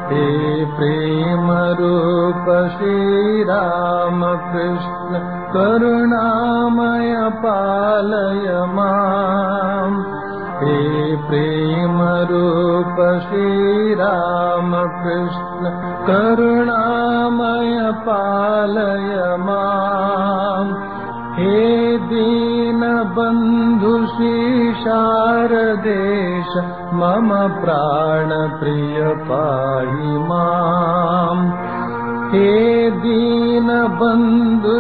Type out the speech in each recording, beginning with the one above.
हे प्रेम रूप श्रीराम कृष्ण करुणामय पालय माम् हे प्रेम रूप श्रीराम कृष्ण करुणामय पालय माम् हे दीनबन्धु शारदेश मम प्राणप्रिय पाहि माम् हे दीनबन्धु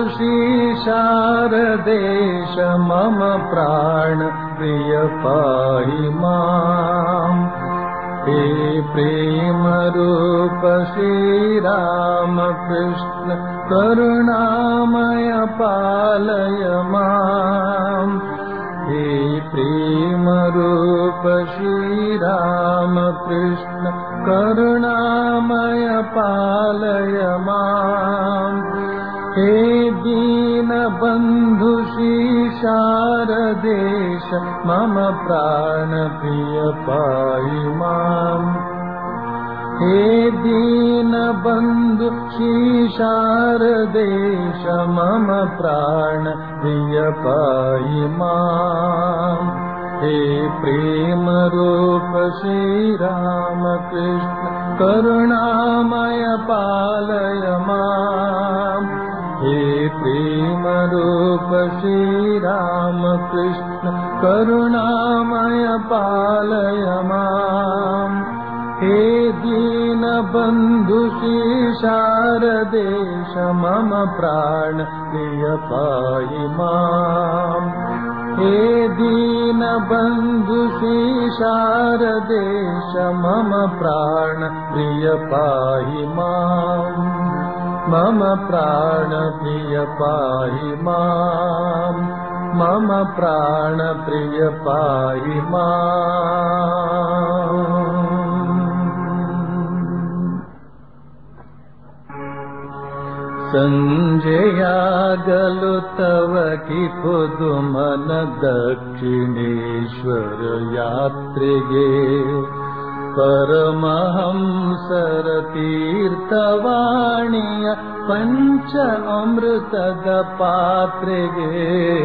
शारदेश मम प्राणप्रिय पाहि माम् हे प्रेमरूप श्रीरामकृष्ण करुणामय पालय माम् हे प्रेमरूप श्रीरामकृष्ण करुणामय पालय माम् हे दीनबन्धु शारदेश मम प्राणप्रिय पाहि माम् हे दीनबन्धु शारदेश मम प्राणप्रिय पाहि माम् हे प्रेमरूप श्रीरामकृष्ण करुणामय पालय माम् हे प्रेमरूप श्रीरामकृष्ण करुणामय पालय माम् हे दीनबन्धु शारदेश मम प्राण प्रिय पाहि माम् हे दीनबन्धु शारदेश मम प्राण प्रिय पाहि माम् मम प्राण प्रिय पाहि माम् मम प्राण प्रिय पाहि माम् सञ्जयागलु तव कि पुदुमन दक्षिणेश्वर यात्रिगे परमहंसर तीर्थवाणीय पञ्च अमृतद पात्रेगे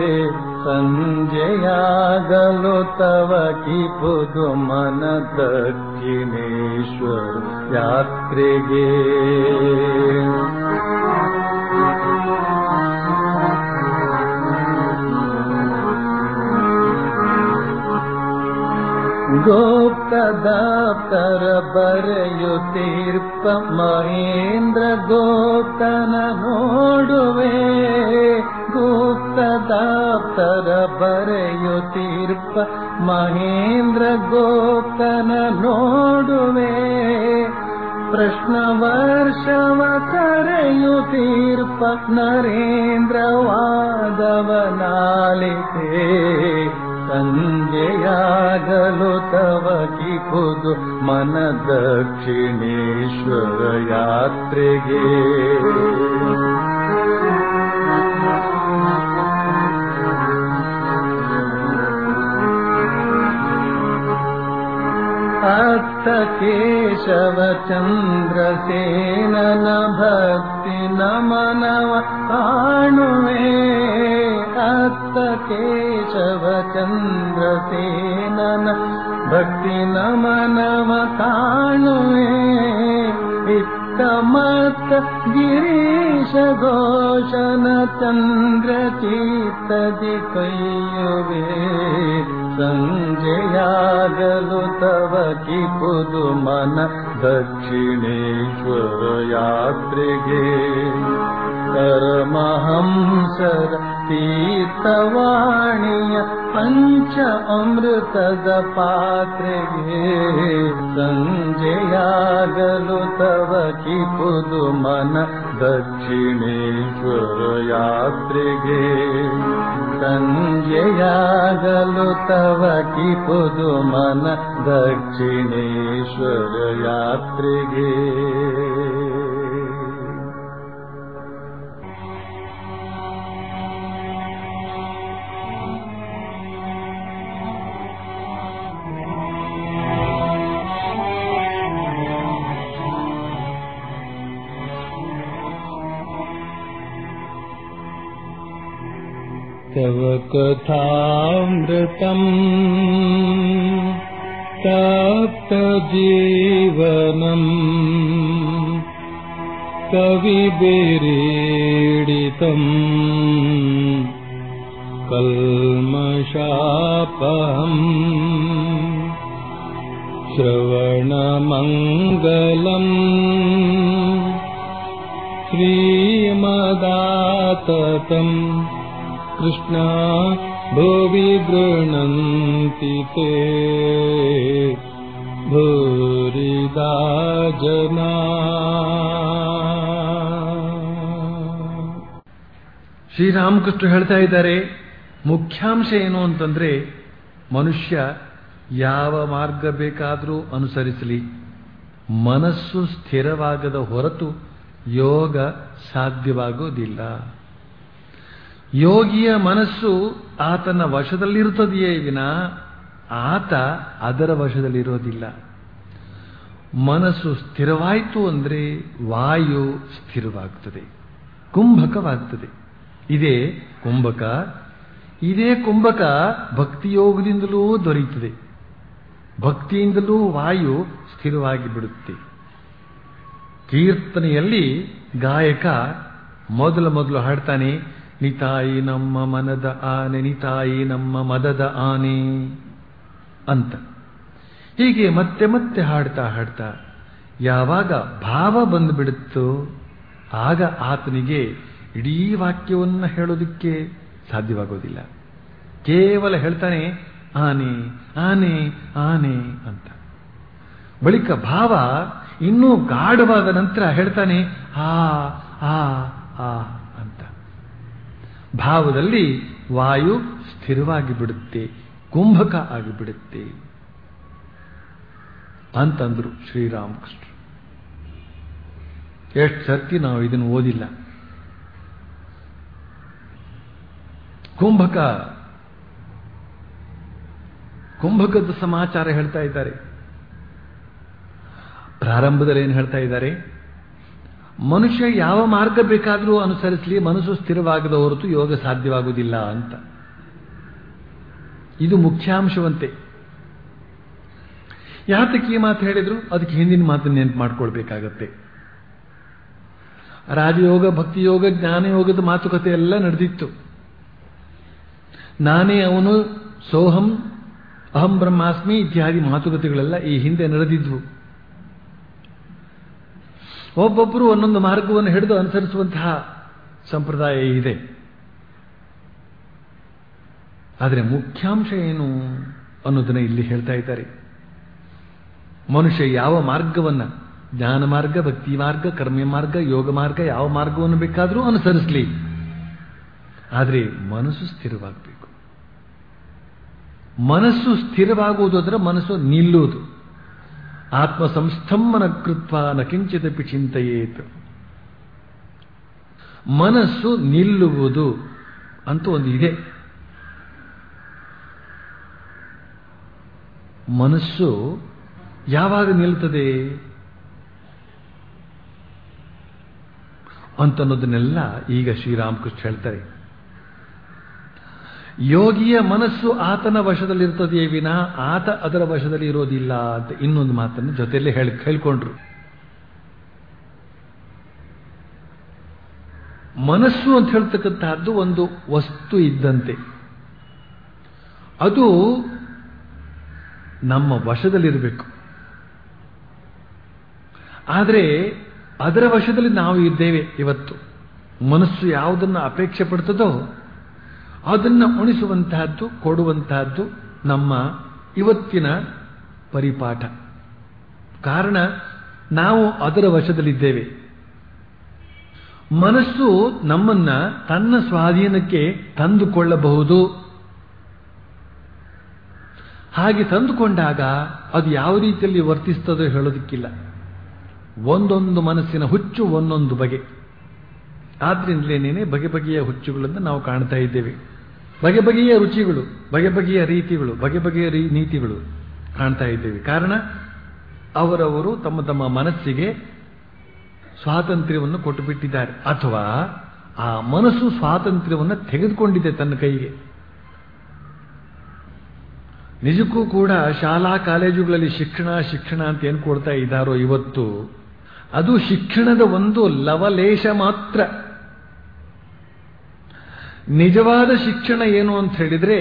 सञ्जयागलो तव कि पुदुमन दक्षिणेश्वर यात्रिगे ಗೋಪ್ತದಾಪ್ತರ ಬರೆಯುತ್ತೀರ್ಪ ಮಹೇಂದ್ರ ಗೋಪ್ತನ ನೋಡುವೆ ಗುಪ್ತದಾಪ್ತರ ಬರೆಯುತ್ತೀರ್ಪ ಮಹೇಂದ್ರ ಗೋಪ್ತನ ನೋಡುವೆ ಪ್ರಶ್ನ ವರ್ಷವ ಕರೆಯುತ್ತೀರ್ಪ ನರೇಂದ್ರ ವಾದವನಾಲಿತೆ ಸಂಜೆಯಾಗಲು ತವ ಕಿಪುದು ಮನ ದಕ್ಷಿಣೇಶ್ವರ ಯಾತ್ರೆಗೆ ಅತ್ತ ಕೇಶವ ಚಂದ್ರಸೇನನ ಭಕ್ತಿ ನಮನವ ಕಾಣುವೆ ಅತ್ತ ಕೇಶವ ಚಂದ್ರಸೇನನ ಭಕ್ತಿ ನಮನವ ಕಾಣುವೆ ಇತ್ತ ಮತ್ತ ಗಿರೀಶ ಘೋಷನ ಚಂದ್ರ ಚೀತದಿ ಕೈಯುವೆ ಸಂಜೆಯಾಗಲು ತವ ಕಿಪುದು ಮನ ದಕ್ಷಿಣೇಶ್ವರ ಯಾತ್ರೆಗೆ ಪರಮಹಂಸರ ತೀರ್ಥವಾಣಿಯ ಪಂಚ ಅಮೃತದ ಪಾತ್ರೆಗೆ ಸಂಜೆಯಾಗಲು ತವ ಕಿಪುದು ಮನ ದಕ್ಷಿಣೇಶ್ವರ ಯಾತ್ರೆಗೆ ಸಂಜೆಯಾಗಲು ತವ ಕಿಪುದು ಮನ ದಕ್ಷಿಣೇಶ್ವರ ಯಾತ್ರೆಗೆ तव कथामृतम् तप्तजीवनम् कविभिरीडितम् कल्मषापहम् श्रवणमङ्गलम् श्रीमदाततम् कृष्णा भुवि गृह्णन्ति ते भूरिदा जना ಶ್ರೀರಾಮಕೃಷ್ಣ ಹೇಳ್ತಾ ಇದ್ದಾರೆ ಮುಖ್ಯಾಂಶ ಏನು ಅಂತಂದ್ರೆ ಮನುಷ್ಯ ಯಾವ ಮಾರ್ಗ ಬೇಕಾದರೂ ಅನುಸರಿಸಲಿ ಮನಸ್ಸು ಸ್ಥಿರವಾಗದ ಹೊರತು ಯೋಗ ಸಾಧ್ಯವಾಗುವುದಿಲ್ಲ ಯೋಗಿಯ ಮನಸ್ಸು ಆತನ ವಶದಲ್ಲಿರುತ್ತದೆಯೇ ವಿನ ಆತ ಅದರ ವಶದಲ್ಲಿರೋದಿಲ್ಲ ಮನಸ್ಸು ಸ್ಥಿರವಾಯಿತು ಅಂದರೆ ವಾಯು ಸ್ಥಿರವಾಗ್ತದೆ ಕುಂಭಕವಾಗ್ತದೆ ಇದೇ ಕುಂಭಕ ಇದೇ ಕುಂಭಕ ಭಕ್ತಿಯೋಗದಿಂದಲೂ ದೊರೆಯುತ್ತದೆ ಭಕ್ತಿಯಿಂದಲೂ ವಾಯು ಸ್ಥಿರವಾಗಿ ಬಿಡುತ್ತೆ ಕೀರ್ತನೆಯಲ್ಲಿ ಗಾಯಕ ಮೊದಲು ಮೊದಲು ಹಾಡ್ತಾನೆ ನಿತಾಯಿ ನಮ್ಮ ಮನದ ಆನೆ ನಿತಾಯಿ ನಮ್ಮ ಮದದ ಆನೆ ಅಂತ ಹೀಗೆ ಮತ್ತೆ ಮತ್ತೆ ಹಾಡ್ತಾ ಹಾಡ್ತಾ ಯಾವಾಗ ಭಾವ ಬಂದುಬಿಡುತ್ತೋ ಆಗ ಆತನಿಗೆ ಇಡೀ ವಾಕ್ಯವನ್ನು ಹೇಳೋದಕ್ಕೆ ಸಾಧ್ಯವಾಗೋದಿಲ್ಲ ಕೇವಲ ಹೇಳ್ತಾನೆ ಆನೆ ಆನೆ ಆನೆ ಅಂತ ಬಳಿಕ ಭಾವ ಇನ್ನೂ ಗಾಢವಾದ ನಂತರ ಹೇಳ್ತಾನೆ ಆ ಆ ಆ ಅಂತ ಭಾವದಲ್ಲಿ ವಾಯು ಸ್ಥಿರವಾಗಿ ಬಿಡುತ್ತೆ ಕುಂಭಕ ಆಗಿಬಿಡುತ್ತೆ ಅಂತಂದ್ರು ಶ್ರೀರಾಮಕೃಷ್ಣ ಎಷ್ಟು ಸರ್ತಿ ನಾವು ಇದನ್ನು ಓದಿಲ್ಲ ಕುಂಭಕ ಕುಂಭಕದ ಸಮಾಚಾರ ಹೇಳ್ತಾ ಇದ್ದಾರೆ ಪ್ರಾರಂಭದಲ್ಲಿ ಏನು ಹೇಳ್ತಾ ಇದ್ದಾರೆ ಮನುಷ್ಯ ಯಾವ ಮಾರ್ಗ ಬೇಕಾದರೂ ಅನುಸರಿಸಲಿ ಮನಸ್ಸು ಸ್ಥಿರವಾಗದ ಹೊರತು ಯೋಗ ಸಾಧ್ಯವಾಗುವುದಿಲ್ಲ ಅಂತ ಇದು ಮುಖ್ಯಾಂಶವಂತೆ ಯಾತಕ್ಕೆ ಈ ಮಾತು ಹೇಳಿದ್ರು ಅದಕ್ಕೆ ಹಿಂದಿನ ಮಾತನ್ನು ನೆನಪು ಮಾಡ್ಕೊಳ್ಬೇಕಾಗತ್ತೆ ರಾಜಯೋಗ ಭಕ್ತಿಯೋಗ ಜ್ಞಾನಯೋಗದ ಮಾತುಕತೆ ಎಲ್ಲ ನಡೆದಿತ್ತು ನಾನೇ ಅವನು ಸೋಹಂ ಅಹಂ ಬ್ರಹ್ಮಾಸ್ಮಿ ಇತ್ಯಾದಿ ಮಾತುಕತೆಗಳೆಲ್ಲ ಈ ಹಿಂದೆ ನಡೆದಿದ್ವು ಒಬ್ಬೊಬ್ಬರು ಒಂದೊಂದು ಮಾರ್ಗವನ್ನು ಹಿಡಿದು ಅನುಸರಿಸುವಂತಹ ಸಂಪ್ರದಾಯ ಇದೆ ಆದರೆ ಮುಖ್ಯಾಂಶ ಏನು ಅನ್ನೋದನ್ನ ಇಲ್ಲಿ ಹೇಳ್ತಾ ಇದ್ದಾರೆ ಮನುಷ್ಯ ಯಾವ ಮಾರ್ಗವನ್ನ ಜ್ಞಾನ ಮಾರ್ಗ ಭಕ್ತಿ ಮಾರ್ಗ ಕರ್ಮ ಮಾರ್ಗ ಯೋಗ ಮಾರ್ಗ ಯಾವ ಮಾರ್ಗವನ್ನು ಬೇಕಾದರೂ ಅನುಸರಿಸಲಿ ಆದರೆ ಮನಸ್ಸು ಸ್ಥಿರವಾಗಬೇಕು ಮನಸ್ಸು ಸ್ಥಿರವಾಗುವುದು ಅದರ ಮನಸ್ಸು ನಿಲ್ಲುವುದು ಆತ್ಮ ಸಂಸ್ಥಂಭನ ಕೃತ್ವ ನ ಕಿಂಚಿತಪಿ ಚಿಂತೆಯೇತ್ ಮನಸ್ಸು ನಿಲ್ಲುವುದು ಅಂತ ಒಂದು ಇದೆ ಮನಸ್ಸು ಯಾವಾಗ ನಿಲ್ತದೆ ಅಂತನ್ನೋದನ್ನೆಲ್ಲ ಈಗ ಶ್ರೀರಾಮಕೃಷ್ಣ ಹೇಳ್ತಾರೆ ಯೋಗಿಯ ಮನಸ್ಸು ಆತನ ವಶದಲ್ಲಿರ್ತದೆಯೇ ವಿನ ಆತ ಅದರ ವಶದಲ್ಲಿ ಇರೋದಿಲ್ಲ ಅಂತ ಇನ್ನೊಂದು ಮಾತನ್ನು ಜೊತೆಯಲ್ಲೇ ಹೇಳಿ ಹೇಳ್ಕೊಂಡ್ರು ಮನಸ್ಸು ಅಂತ ಹೇಳ್ತಕ್ಕಂತಹದ್ದು ಒಂದು ವಸ್ತು ಇದ್ದಂತೆ ಅದು ನಮ್ಮ ವಶದಲ್ಲಿರಬೇಕು ಆದರೆ ಅದರ ವಶದಲ್ಲಿ ನಾವು ಇದ್ದೇವೆ ಇವತ್ತು ಮನಸ್ಸು ಯಾವುದನ್ನು ಅಪೇಕ್ಷೆ ಪಡ್ತದೋ ಅದನ್ನು ಉಣಿಸುವಂತಹದ್ದು ಕೊಡುವಂತಹದ್ದು ನಮ್ಮ ಇವತ್ತಿನ ಪರಿಪಾಠ ಕಾರಣ ನಾವು ಅದರ ವಶದಲ್ಲಿದ್ದೇವೆ ಮನಸ್ಸು ನಮ್ಮನ್ನ ತನ್ನ ಸ್ವಾಧೀನಕ್ಕೆ ತಂದುಕೊಳ್ಳಬಹುದು ಹಾಗೆ ತಂದುಕೊಂಡಾಗ ಅದು ಯಾವ ರೀತಿಯಲ್ಲಿ ವರ್ತಿಸ್ತದೋ ಹೇಳೋದಕ್ಕಿಲ್ಲ ಒಂದೊಂದು ಮನಸ್ಸಿನ ಹುಚ್ಚು ಒಂದೊಂದು ಬಗೆ ಆದ್ರಿಂದಲೇನೇನೆ ಬಗೆ ಬಗೆಯ ಹುಚ್ಚುಗಳನ್ನು ನಾವು ಕಾಣ್ತಾ ಇದ್ದೇವೆ ಬಗೆ ಬಗೆಯ ರುಚಿಗಳು ಬಗೆ ಬಗೆಯ ರೀತಿಗಳು ಬಗೆ ಬಗೆಯ ರೀ ನೀತಿಗಳು ಕಾಣ್ತಾ ಇದ್ದೇವೆ ಕಾರಣ ಅವರವರು ತಮ್ಮ ತಮ್ಮ ಮನಸ್ಸಿಗೆ ಸ್ವಾತಂತ್ರ್ಯವನ್ನು ಕೊಟ್ಟು ಬಿಟ್ಟಿದ್ದಾರೆ ಅಥವಾ ಆ ಮನಸ್ಸು ಸ್ವಾತಂತ್ರ್ಯವನ್ನು ತೆಗೆದುಕೊಂಡಿದೆ ತನ್ನ ಕೈಗೆ ನಿಜಕ್ಕೂ ಕೂಡ ಶಾಲಾ ಕಾಲೇಜುಗಳಲ್ಲಿ ಶಿಕ್ಷಣ ಶಿಕ್ಷಣ ಅಂತ ಏನು ಕೊಡ್ತಾ ಇದ್ದಾರೋ ಇವತ್ತು ಅದು ಶಿಕ್ಷಣದ ಒಂದು ಲವಲೇಶ ಮಾತ್ರ ನಿಜವಾದ ಶಿಕ್ಷಣ ಏನು ಅಂತ ಹೇಳಿದ್ರೆ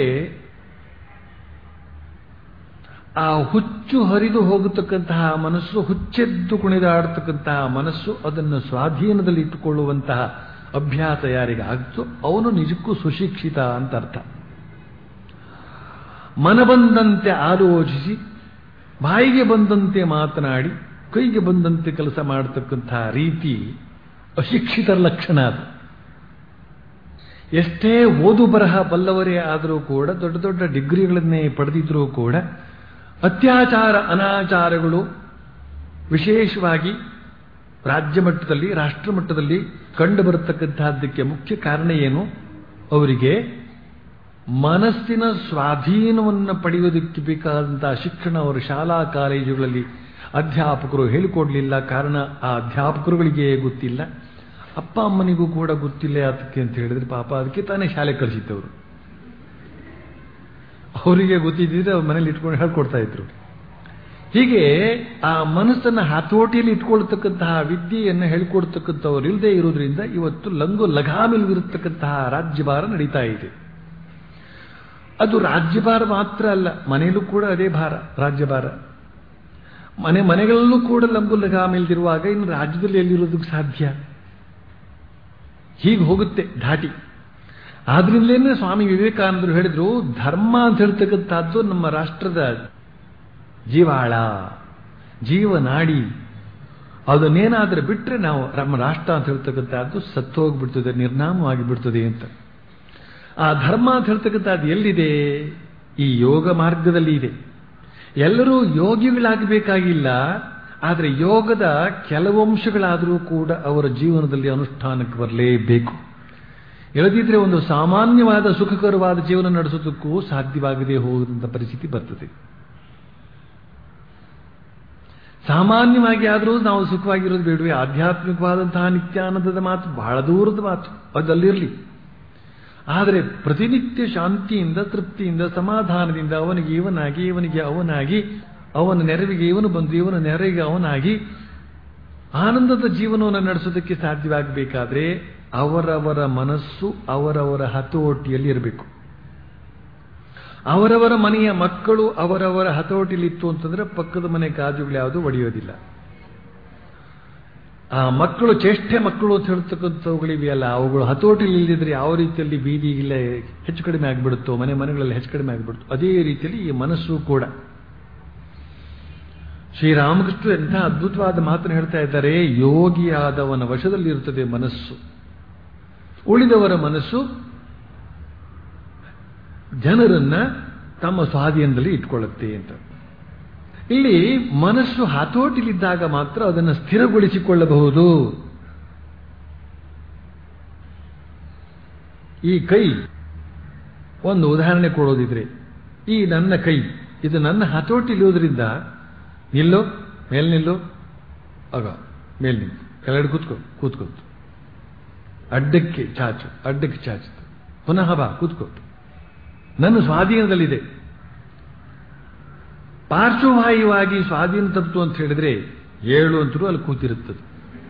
ಆ ಹುಚ್ಚು ಹರಿದು ಹೋಗತಕ್ಕಂತಹ ಮನಸ್ಸು ಹುಚ್ಚೆದ್ದು ಕುಣಿದಾಡತಕ್ಕಂತಹ ಮನಸ್ಸು ಅದನ್ನು ಸ್ವಾಧೀನದಲ್ಲಿ ಇಟ್ಟುಕೊಳ್ಳುವಂತಹ ಅಭ್ಯಾಸ ಯಾರಿಗೆ ಆಗ್ತೋ ಅವನು ನಿಜಕ್ಕೂ ಸುಶಿಕ್ಷಿತ ಅಂತ ಅರ್ಥ ಮನ ಬಂದಂತೆ ಆಲೋಚಿಸಿ ಬಾಯಿಗೆ ಬಂದಂತೆ ಮಾತನಾಡಿ ಕೈಗೆ ಬಂದಂತೆ ಕೆಲಸ ಮಾಡತಕ್ಕಂತಹ ರೀತಿ ಅಶಿಕ್ಷಿತರ ಲಕ್ಷಣ ಅದು ಎಷ್ಟೇ ಓದು ಬರಹ ಬಲ್ಲವರೇ ಆದರೂ ಕೂಡ ದೊಡ್ಡ ದೊಡ್ಡ ಡಿಗ್ರಿಗಳನ್ನೇ ಪಡೆದಿದ್ರೂ ಕೂಡ ಅತ್ಯಾಚಾರ ಅನಾಚಾರಗಳು ವಿಶೇಷವಾಗಿ ರಾಜ್ಯ ಮಟ್ಟದಲ್ಲಿ ರಾಷ್ಟ್ರ ಮಟ್ಟದಲ್ಲಿ ಕಂಡು ಬರತಕ್ಕಂತಹದ್ದಕ್ಕೆ ಮುಖ್ಯ ಕಾರಣ ಏನು ಅವರಿಗೆ ಮನಸ್ಸಿನ ಸ್ವಾಧೀನವನ್ನು ಪಡೆಯುವುದಕ್ಕೆ ಬೇಕಾದಂತಹ ಶಿಕ್ಷಣ ಅವರು ಶಾಲಾ ಕಾಲೇಜುಗಳಲ್ಲಿ ಅಧ್ಯಾಪಕರು ಹೇಳಿಕೊಡ್ಲಿಲ್ಲ ಕಾರಣ ಆ ಅಧ್ಯಾಪಕರುಗಳಿಗೆ ಗೊತ್ತಿಲ್ಲ ಅಪ್ಪ ಅಮ್ಮನಿಗೂ ಕೂಡ ಗೊತ್ತಿಲ್ಲ ಅದಕ್ಕೆ ಅಂತ ಹೇಳಿದ್ರೆ ಪಾಪ ಅದಕ್ಕೆ ತಾನೇ ಶಾಲೆ ಕಳಿಸಿದ್ದವರು ಅವರಿಗೆ ಗೊತ್ತಿದ್ದಿದ್ರೆ ಅವ್ರ ಮನೇಲಿ ಇಟ್ಕೊಂಡು ಹೇಳ್ಕೊಡ್ತಾ ಇದ್ರು ಹೀಗೆ ಆ ಮನಸ್ಸನ್ನು ಹತೋಟಿಯಲ್ಲಿ ಇಟ್ಕೊಳ್ತಕ್ಕಂತಹ ವಿದ್ಯೆಯನ್ನು ಹೇಳ್ಕೊಡ್ತಕ್ಕಂಥವ್ರು ಇಲ್ಲದೆ ಇರೋದ್ರಿಂದ ಇವತ್ತು ಲಂಗು ಲಗಾಮಿಲ್ವಿರತಕ್ಕಂತಹ ರಾಜ್ಯಭಾರ ನಡೀತಾ ಇದೆ ಅದು ರಾಜ್ಯಭಾರ ಮಾತ್ರ ಅಲ್ಲ ಮನೆಯಲ್ಲೂ ಕೂಡ ಅದೇ ಭಾರ ರಾಜ್ಯಭಾರ ಮನೆ ಮನೆಗಳಲ್ಲೂ ಕೂಡ ಲಂಗು ಲಗಾಮಿಲ್ದಿರುವಾಗ ಇನ್ನು ರಾಜ್ಯದಲ್ಲಿ ಎಲ್ಲಿರೋದಕ್ಕೆ ಸಾಧ್ಯ ಹೀಗೆ ಹೋಗುತ್ತೆ ಧಾಟಿ ಆದ್ರಿಂದಲೇ ಸ್ವಾಮಿ ವಿವೇಕಾನಂದರು ಹೇಳಿದ್ರು ಧರ್ಮ ಅಂತ ಹೇಳ್ತಕ್ಕಂಥದ್ದು ನಮ್ಮ ರಾಷ್ಟ್ರದ ಜೀವಾಳ ಜೀವನಾಡಿ ಅದನ್ನೇನಾದ್ರೆ ಬಿಟ್ಟರೆ ನಾವು ನಮ್ಮ ರಾಷ್ಟ್ರ ಅಂತ ಹೇಳ್ತಕ್ಕಂಥದ್ದು ಸತ್ತೋಗ್ಬಿಡ್ತದೆ ನಿರ್ನಾಮವಾಗಿ ಬಿಡ್ತದೆ ಅಂತ ಆ ಧರ್ಮ ಅಂತ ಹೇಳ್ತಕ್ಕಂಥದ್ದು ಎಲ್ಲಿದೆ ಈ ಯೋಗ ಮಾರ್ಗದಲ್ಲಿ ಇದೆ ಎಲ್ಲರೂ ಯೋಗಿಗಳಾಗಬೇಕಾಗಿಲ್ಲ ಆದರೆ ಯೋಗದ ಕೆಲವು ಅಂಶಗಳಾದರೂ ಕೂಡ ಅವರ ಜೀವನದಲ್ಲಿ ಅನುಷ್ಠಾನಕ್ಕೆ ಬರಲೇಬೇಕು ಇಲ್ಲದಿದ್ರೆ ಒಂದು ಸಾಮಾನ್ಯವಾದ ಸುಖಕರವಾದ ಜೀವನ ನಡೆಸೋದಕ್ಕೂ ಸಾಧ್ಯವಾಗದೆ ಹೋದಂಥ ಪರಿಸ್ಥಿತಿ ಬರ್ತದೆ ಸಾಮಾನ್ಯವಾಗಿ ಆದರೂ ನಾವು ಸುಖವಾಗಿರೋದು ಬೇಡವೆ ಆಧ್ಯಾತ್ಮಿಕವಾದಂತಹ ನಿತ್ಯಾನಂದದ ಮಾತು ಬಹಳ ದೂರದ ಮಾತು ಅದಲ್ಲಿರಲಿ ಆದರೆ ಪ್ರತಿನಿತ್ಯ ಶಾಂತಿಯಿಂದ ತೃಪ್ತಿಯಿಂದ ಸಮಾಧಾನದಿಂದ ಅವನಿಗೆ ಇವನಾಗಿ ಇವನಿಗೆ ಅವನಾಗಿ ಅವನ ನೆರವಿಗೆ ಇವನು ಬಂದು ಇವನ ನೆರವಿಗೆ ಅವನಾಗಿ ಆನಂದದ ಜೀವನವನ್ನು ನಡೆಸೋದಕ್ಕೆ ಸಾಧ್ಯವಾಗಬೇಕಾದ್ರೆ ಅವರವರ ಮನಸ್ಸು ಅವರವರ ಹತೋಟಿಯಲ್ಲಿ ಇರಬೇಕು ಅವರವರ ಮನೆಯ ಮಕ್ಕಳು ಅವರವರ ಹತೋಟಿಲಿತ್ತು ಅಂತಂದ್ರೆ ಪಕ್ಕದ ಮನೆ ಕಾಜುಗಳು ಯಾವುದು ಒಡೆಯೋದಿಲ್ಲ ಆ ಮಕ್ಕಳು ಚೇಷ್ಟೆ ಮಕ್ಕಳು ಅಂತ ಹೇಳ್ತಕ್ಕಂಥವುಗಳಿವೆಯಲ್ಲ ಅವುಗಳು ಹತೋಟಿಲಿ ಇಲ್ಲದಿದ್ರೆ ಯಾವ ರೀತಿಯಲ್ಲಿ ಬೀದಿಗಿಲ್ಲ ಹೆಚ್ಚು ಕಡಿಮೆ ಆಗಿಬಿಡುತ್ತೋ ಮನೆ ಮನೆಗಳಲ್ಲಿ ಹೆಚ್ಚು ಕಡಿಮೆ ಆಗಿಬಿಡುತ್ತೋ ಅದೇ ರೀತಿಯಲ್ಲಿ ಈ ಮನಸ್ಸು ಕೂಡ ಶ್ರೀರಾಮಕೃಷ್ಣ ಎಂಥ ಅದ್ಭುತವಾದ ಮಾತನ್ನು ಹೇಳ್ತಾ ಇದ್ದಾರೆ ಯೋಗಿಯಾದವನ ವಶದಲ್ಲಿ ಇರುತ್ತದೆ ಮನಸ್ಸು ಉಳಿದವರ ಮನಸ್ಸು ಜನರನ್ನ ತಮ್ಮ ಸ್ವಾಧೀನದಲ್ಲಿ ಇಟ್ಕೊಳ್ಳುತ್ತೆ ಅಂತ ಇಲ್ಲಿ ಮನಸ್ಸು ಹತೋಟಿಲಿದ್ದಾಗ ಮಾತ್ರ ಅದನ್ನು ಸ್ಥಿರಗೊಳಿಸಿಕೊಳ್ಳಬಹುದು ಈ ಕೈ ಒಂದು ಉದಾಹರಣೆ ಕೊಡೋದಿದ್ರೆ ಈ ನನ್ನ ಕೈ ಇದು ನನ್ನ ಹತೋಟಿಲಿರೋದ್ರಿಂದ ನಿಲ್ಲೋ ಮೇಲ್ ನಿಲ್ಲೋ ಆಗ ಮೇಲ್ ನಿಲ್ಲು ಕೆಳಗಡೆ ಕೂತ್ಕೋ ಕೂತ್ಕೋ ಅಡ್ಡಕ್ಕೆ ಚಾಚು ಅಡ್ಡಕ್ಕೆ ಚಾಚು ಪುನಃ ಬಾ ಕೂತ್ಕೋ ನನ್ನ ಸ್ವಾಧೀನದಲ್ಲಿದೆ ಪಾರ್ಶ್ವವಾಯುವಾಗಿ ಸ್ವಾಧೀನ ತಪ್ಪಿತು ಅಂತ ಹೇಳಿದ್ರೆ ಏಳು ಅಂತರೂ ಅಲ್ಲಿ ಕೂತಿರುತ್ತದೆ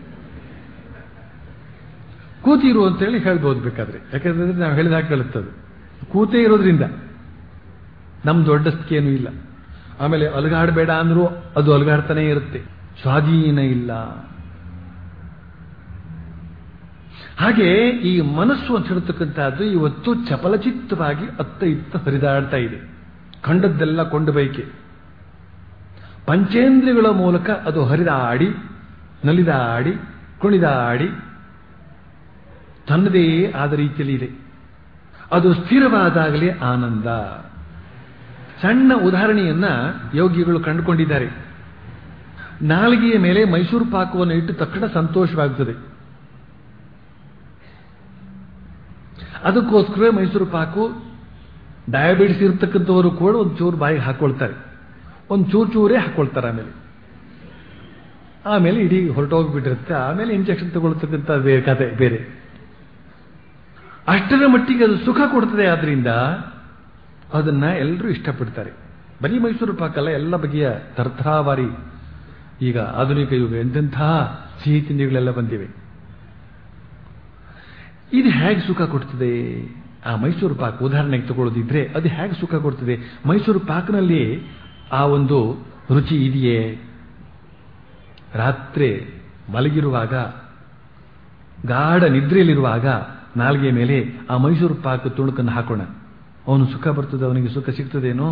ಕೂತಿರು ಅಂತ ಹೇಳಿ ಹೇಳ್ಬೋದು ಬೇಕಾದ್ರೆ ಯಾಕಂದ್ರೆ ನಾವು ಹೇಳಿದಾಗ ಕೇಳುತ್ತದೆ ಕೂತೇ ಇರೋದ್ರಿಂದ ನಮ್ ದೊಡ್ಡಸ್ತಿಗೇನು ಇಲ್ಲ ಆಮೇಲೆ ಅಲಗಾಡಬೇಡ ಅಂದ್ರೂ ಅದು ಅಲಗಾಡ್ತಾನೆ ಇರುತ್ತೆ ಸ್ವಾಧೀನ ಇಲ್ಲ ಹಾಗೆ ಈ ಮನಸ್ಸು ಅಂತ ಹೇಳ್ತಕ್ಕಂಥದ್ದು ಇವತ್ತು ಚಪಲಚಿತ್ತವಾಗಿ ಅತ್ತ ಇತ್ತ ಹರಿದಾಡ್ತಾ ಇದೆ ಕಂಡದ್ದೆಲ್ಲ ಕೊಂಡು ಬೈಕೆ ಪಂಚೇಂದ್ರಿಯಗಳ ಮೂಲಕ ಅದು ಹರಿದಾಡಿ ನಲಿದಾಡಿ ಕುಣಿದಾಡಿ ತನ್ನದೇ ಆದ ರೀತಿಯಲ್ಲಿ ಇದೆ ಅದು ಸ್ಥಿರವಾದಾಗಲೇ ಆನಂದ ಸಣ್ಣ ಉದಾಹರಣೆಯನ್ನ ಯೋಗಿಗಳು ಕಂಡುಕೊಂಡಿದ್ದಾರೆ ನಾಲಿಗೆಯ ಮೇಲೆ ಮೈಸೂರು ಪಾಕವನ್ನು ಇಟ್ಟು ತಕ್ಷಣ ಸಂತೋಷವಾಗುತ್ತದೆ ಅದಕ್ಕೋಸ್ಕರ ಮೈಸೂರು ಪಾಕು ಡಯಾಬಿಟಿಸ್ ಇರತಕ್ಕಂಥವರು ಕೂಡ ಒಂದು ಚೂರು ಬಾಯಿಗೆ ಹಾಕೊಳ್ತಾರೆ ಒಂದು ಚೂರು ಚೂರೇ ಹಾಕೊಳ್ತಾರೆ ಆಮೇಲೆ ಆಮೇಲೆ ಇಡೀ ಹೊರಟೋಗ್ಬಿಟ್ಟಿರುತ್ತೆ ಆಮೇಲೆ ಇಂಜೆಕ್ಷನ್ ತಗೊಳ್ತಕ್ಕಂಥ ಬೇರೆ ಕತೆ ಬೇರೆ ಅಷ್ಟರ ಮಟ್ಟಿಗೆ ಅದು ಸುಖ ಕೊಡ್ತದೆ ಆದ್ರಿಂದ ಅದನ್ನ ಎಲ್ಲರೂ ಇಷ್ಟಪಡ್ತಾರೆ ಬರೀ ಮೈಸೂರು ಪಾಕಲ್ಲ ಎಲ್ಲ ಬಗೆಯ ತರ್ಥಾವಾರಿ ಈಗ ಆಧುನಿಕ ಯುಗ ಎಂತೆಂಥ ಸಿಹಿ ತಿಂಡಿಗಳೆಲ್ಲ ಬಂದಿವೆ ಇದು ಹೇಗೆ ಸುಖ ಕೊಡ್ತದೆ ಆ ಮೈಸೂರು ಪಾಕ್ ಉದಾಹರಣೆಗೆ ತಗೊಳ್ಳೋದಿದ್ರೆ ಅದು ಹೇಗೆ ಸುಖ ಕೊಡ್ತದೆ ಮೈಸೂರು ಪಾಕ್ನಲ್ಲಿ ಆ ಒಂದು ರುಚಿ ಇದೆಯೇ ರಾತ್ರಿ ಮಲಗಿರುವಾಗ ಗಾಢ ನಿದ್ರೆಯಲ್ಲಿರುವಾಗ ನಾಲ್ಗೆ ಮೇಲೆ ಆ ಮೈಸೂರು ಪಾಕ್ ತುಣುಕನ್ನು ಹಾಕೋಣ ಅವನು ಸುಖ ಬರ್ತದೆ ಅವನಿಗೆ ಸುಖ ಸಿಗ್ತದೇನೋ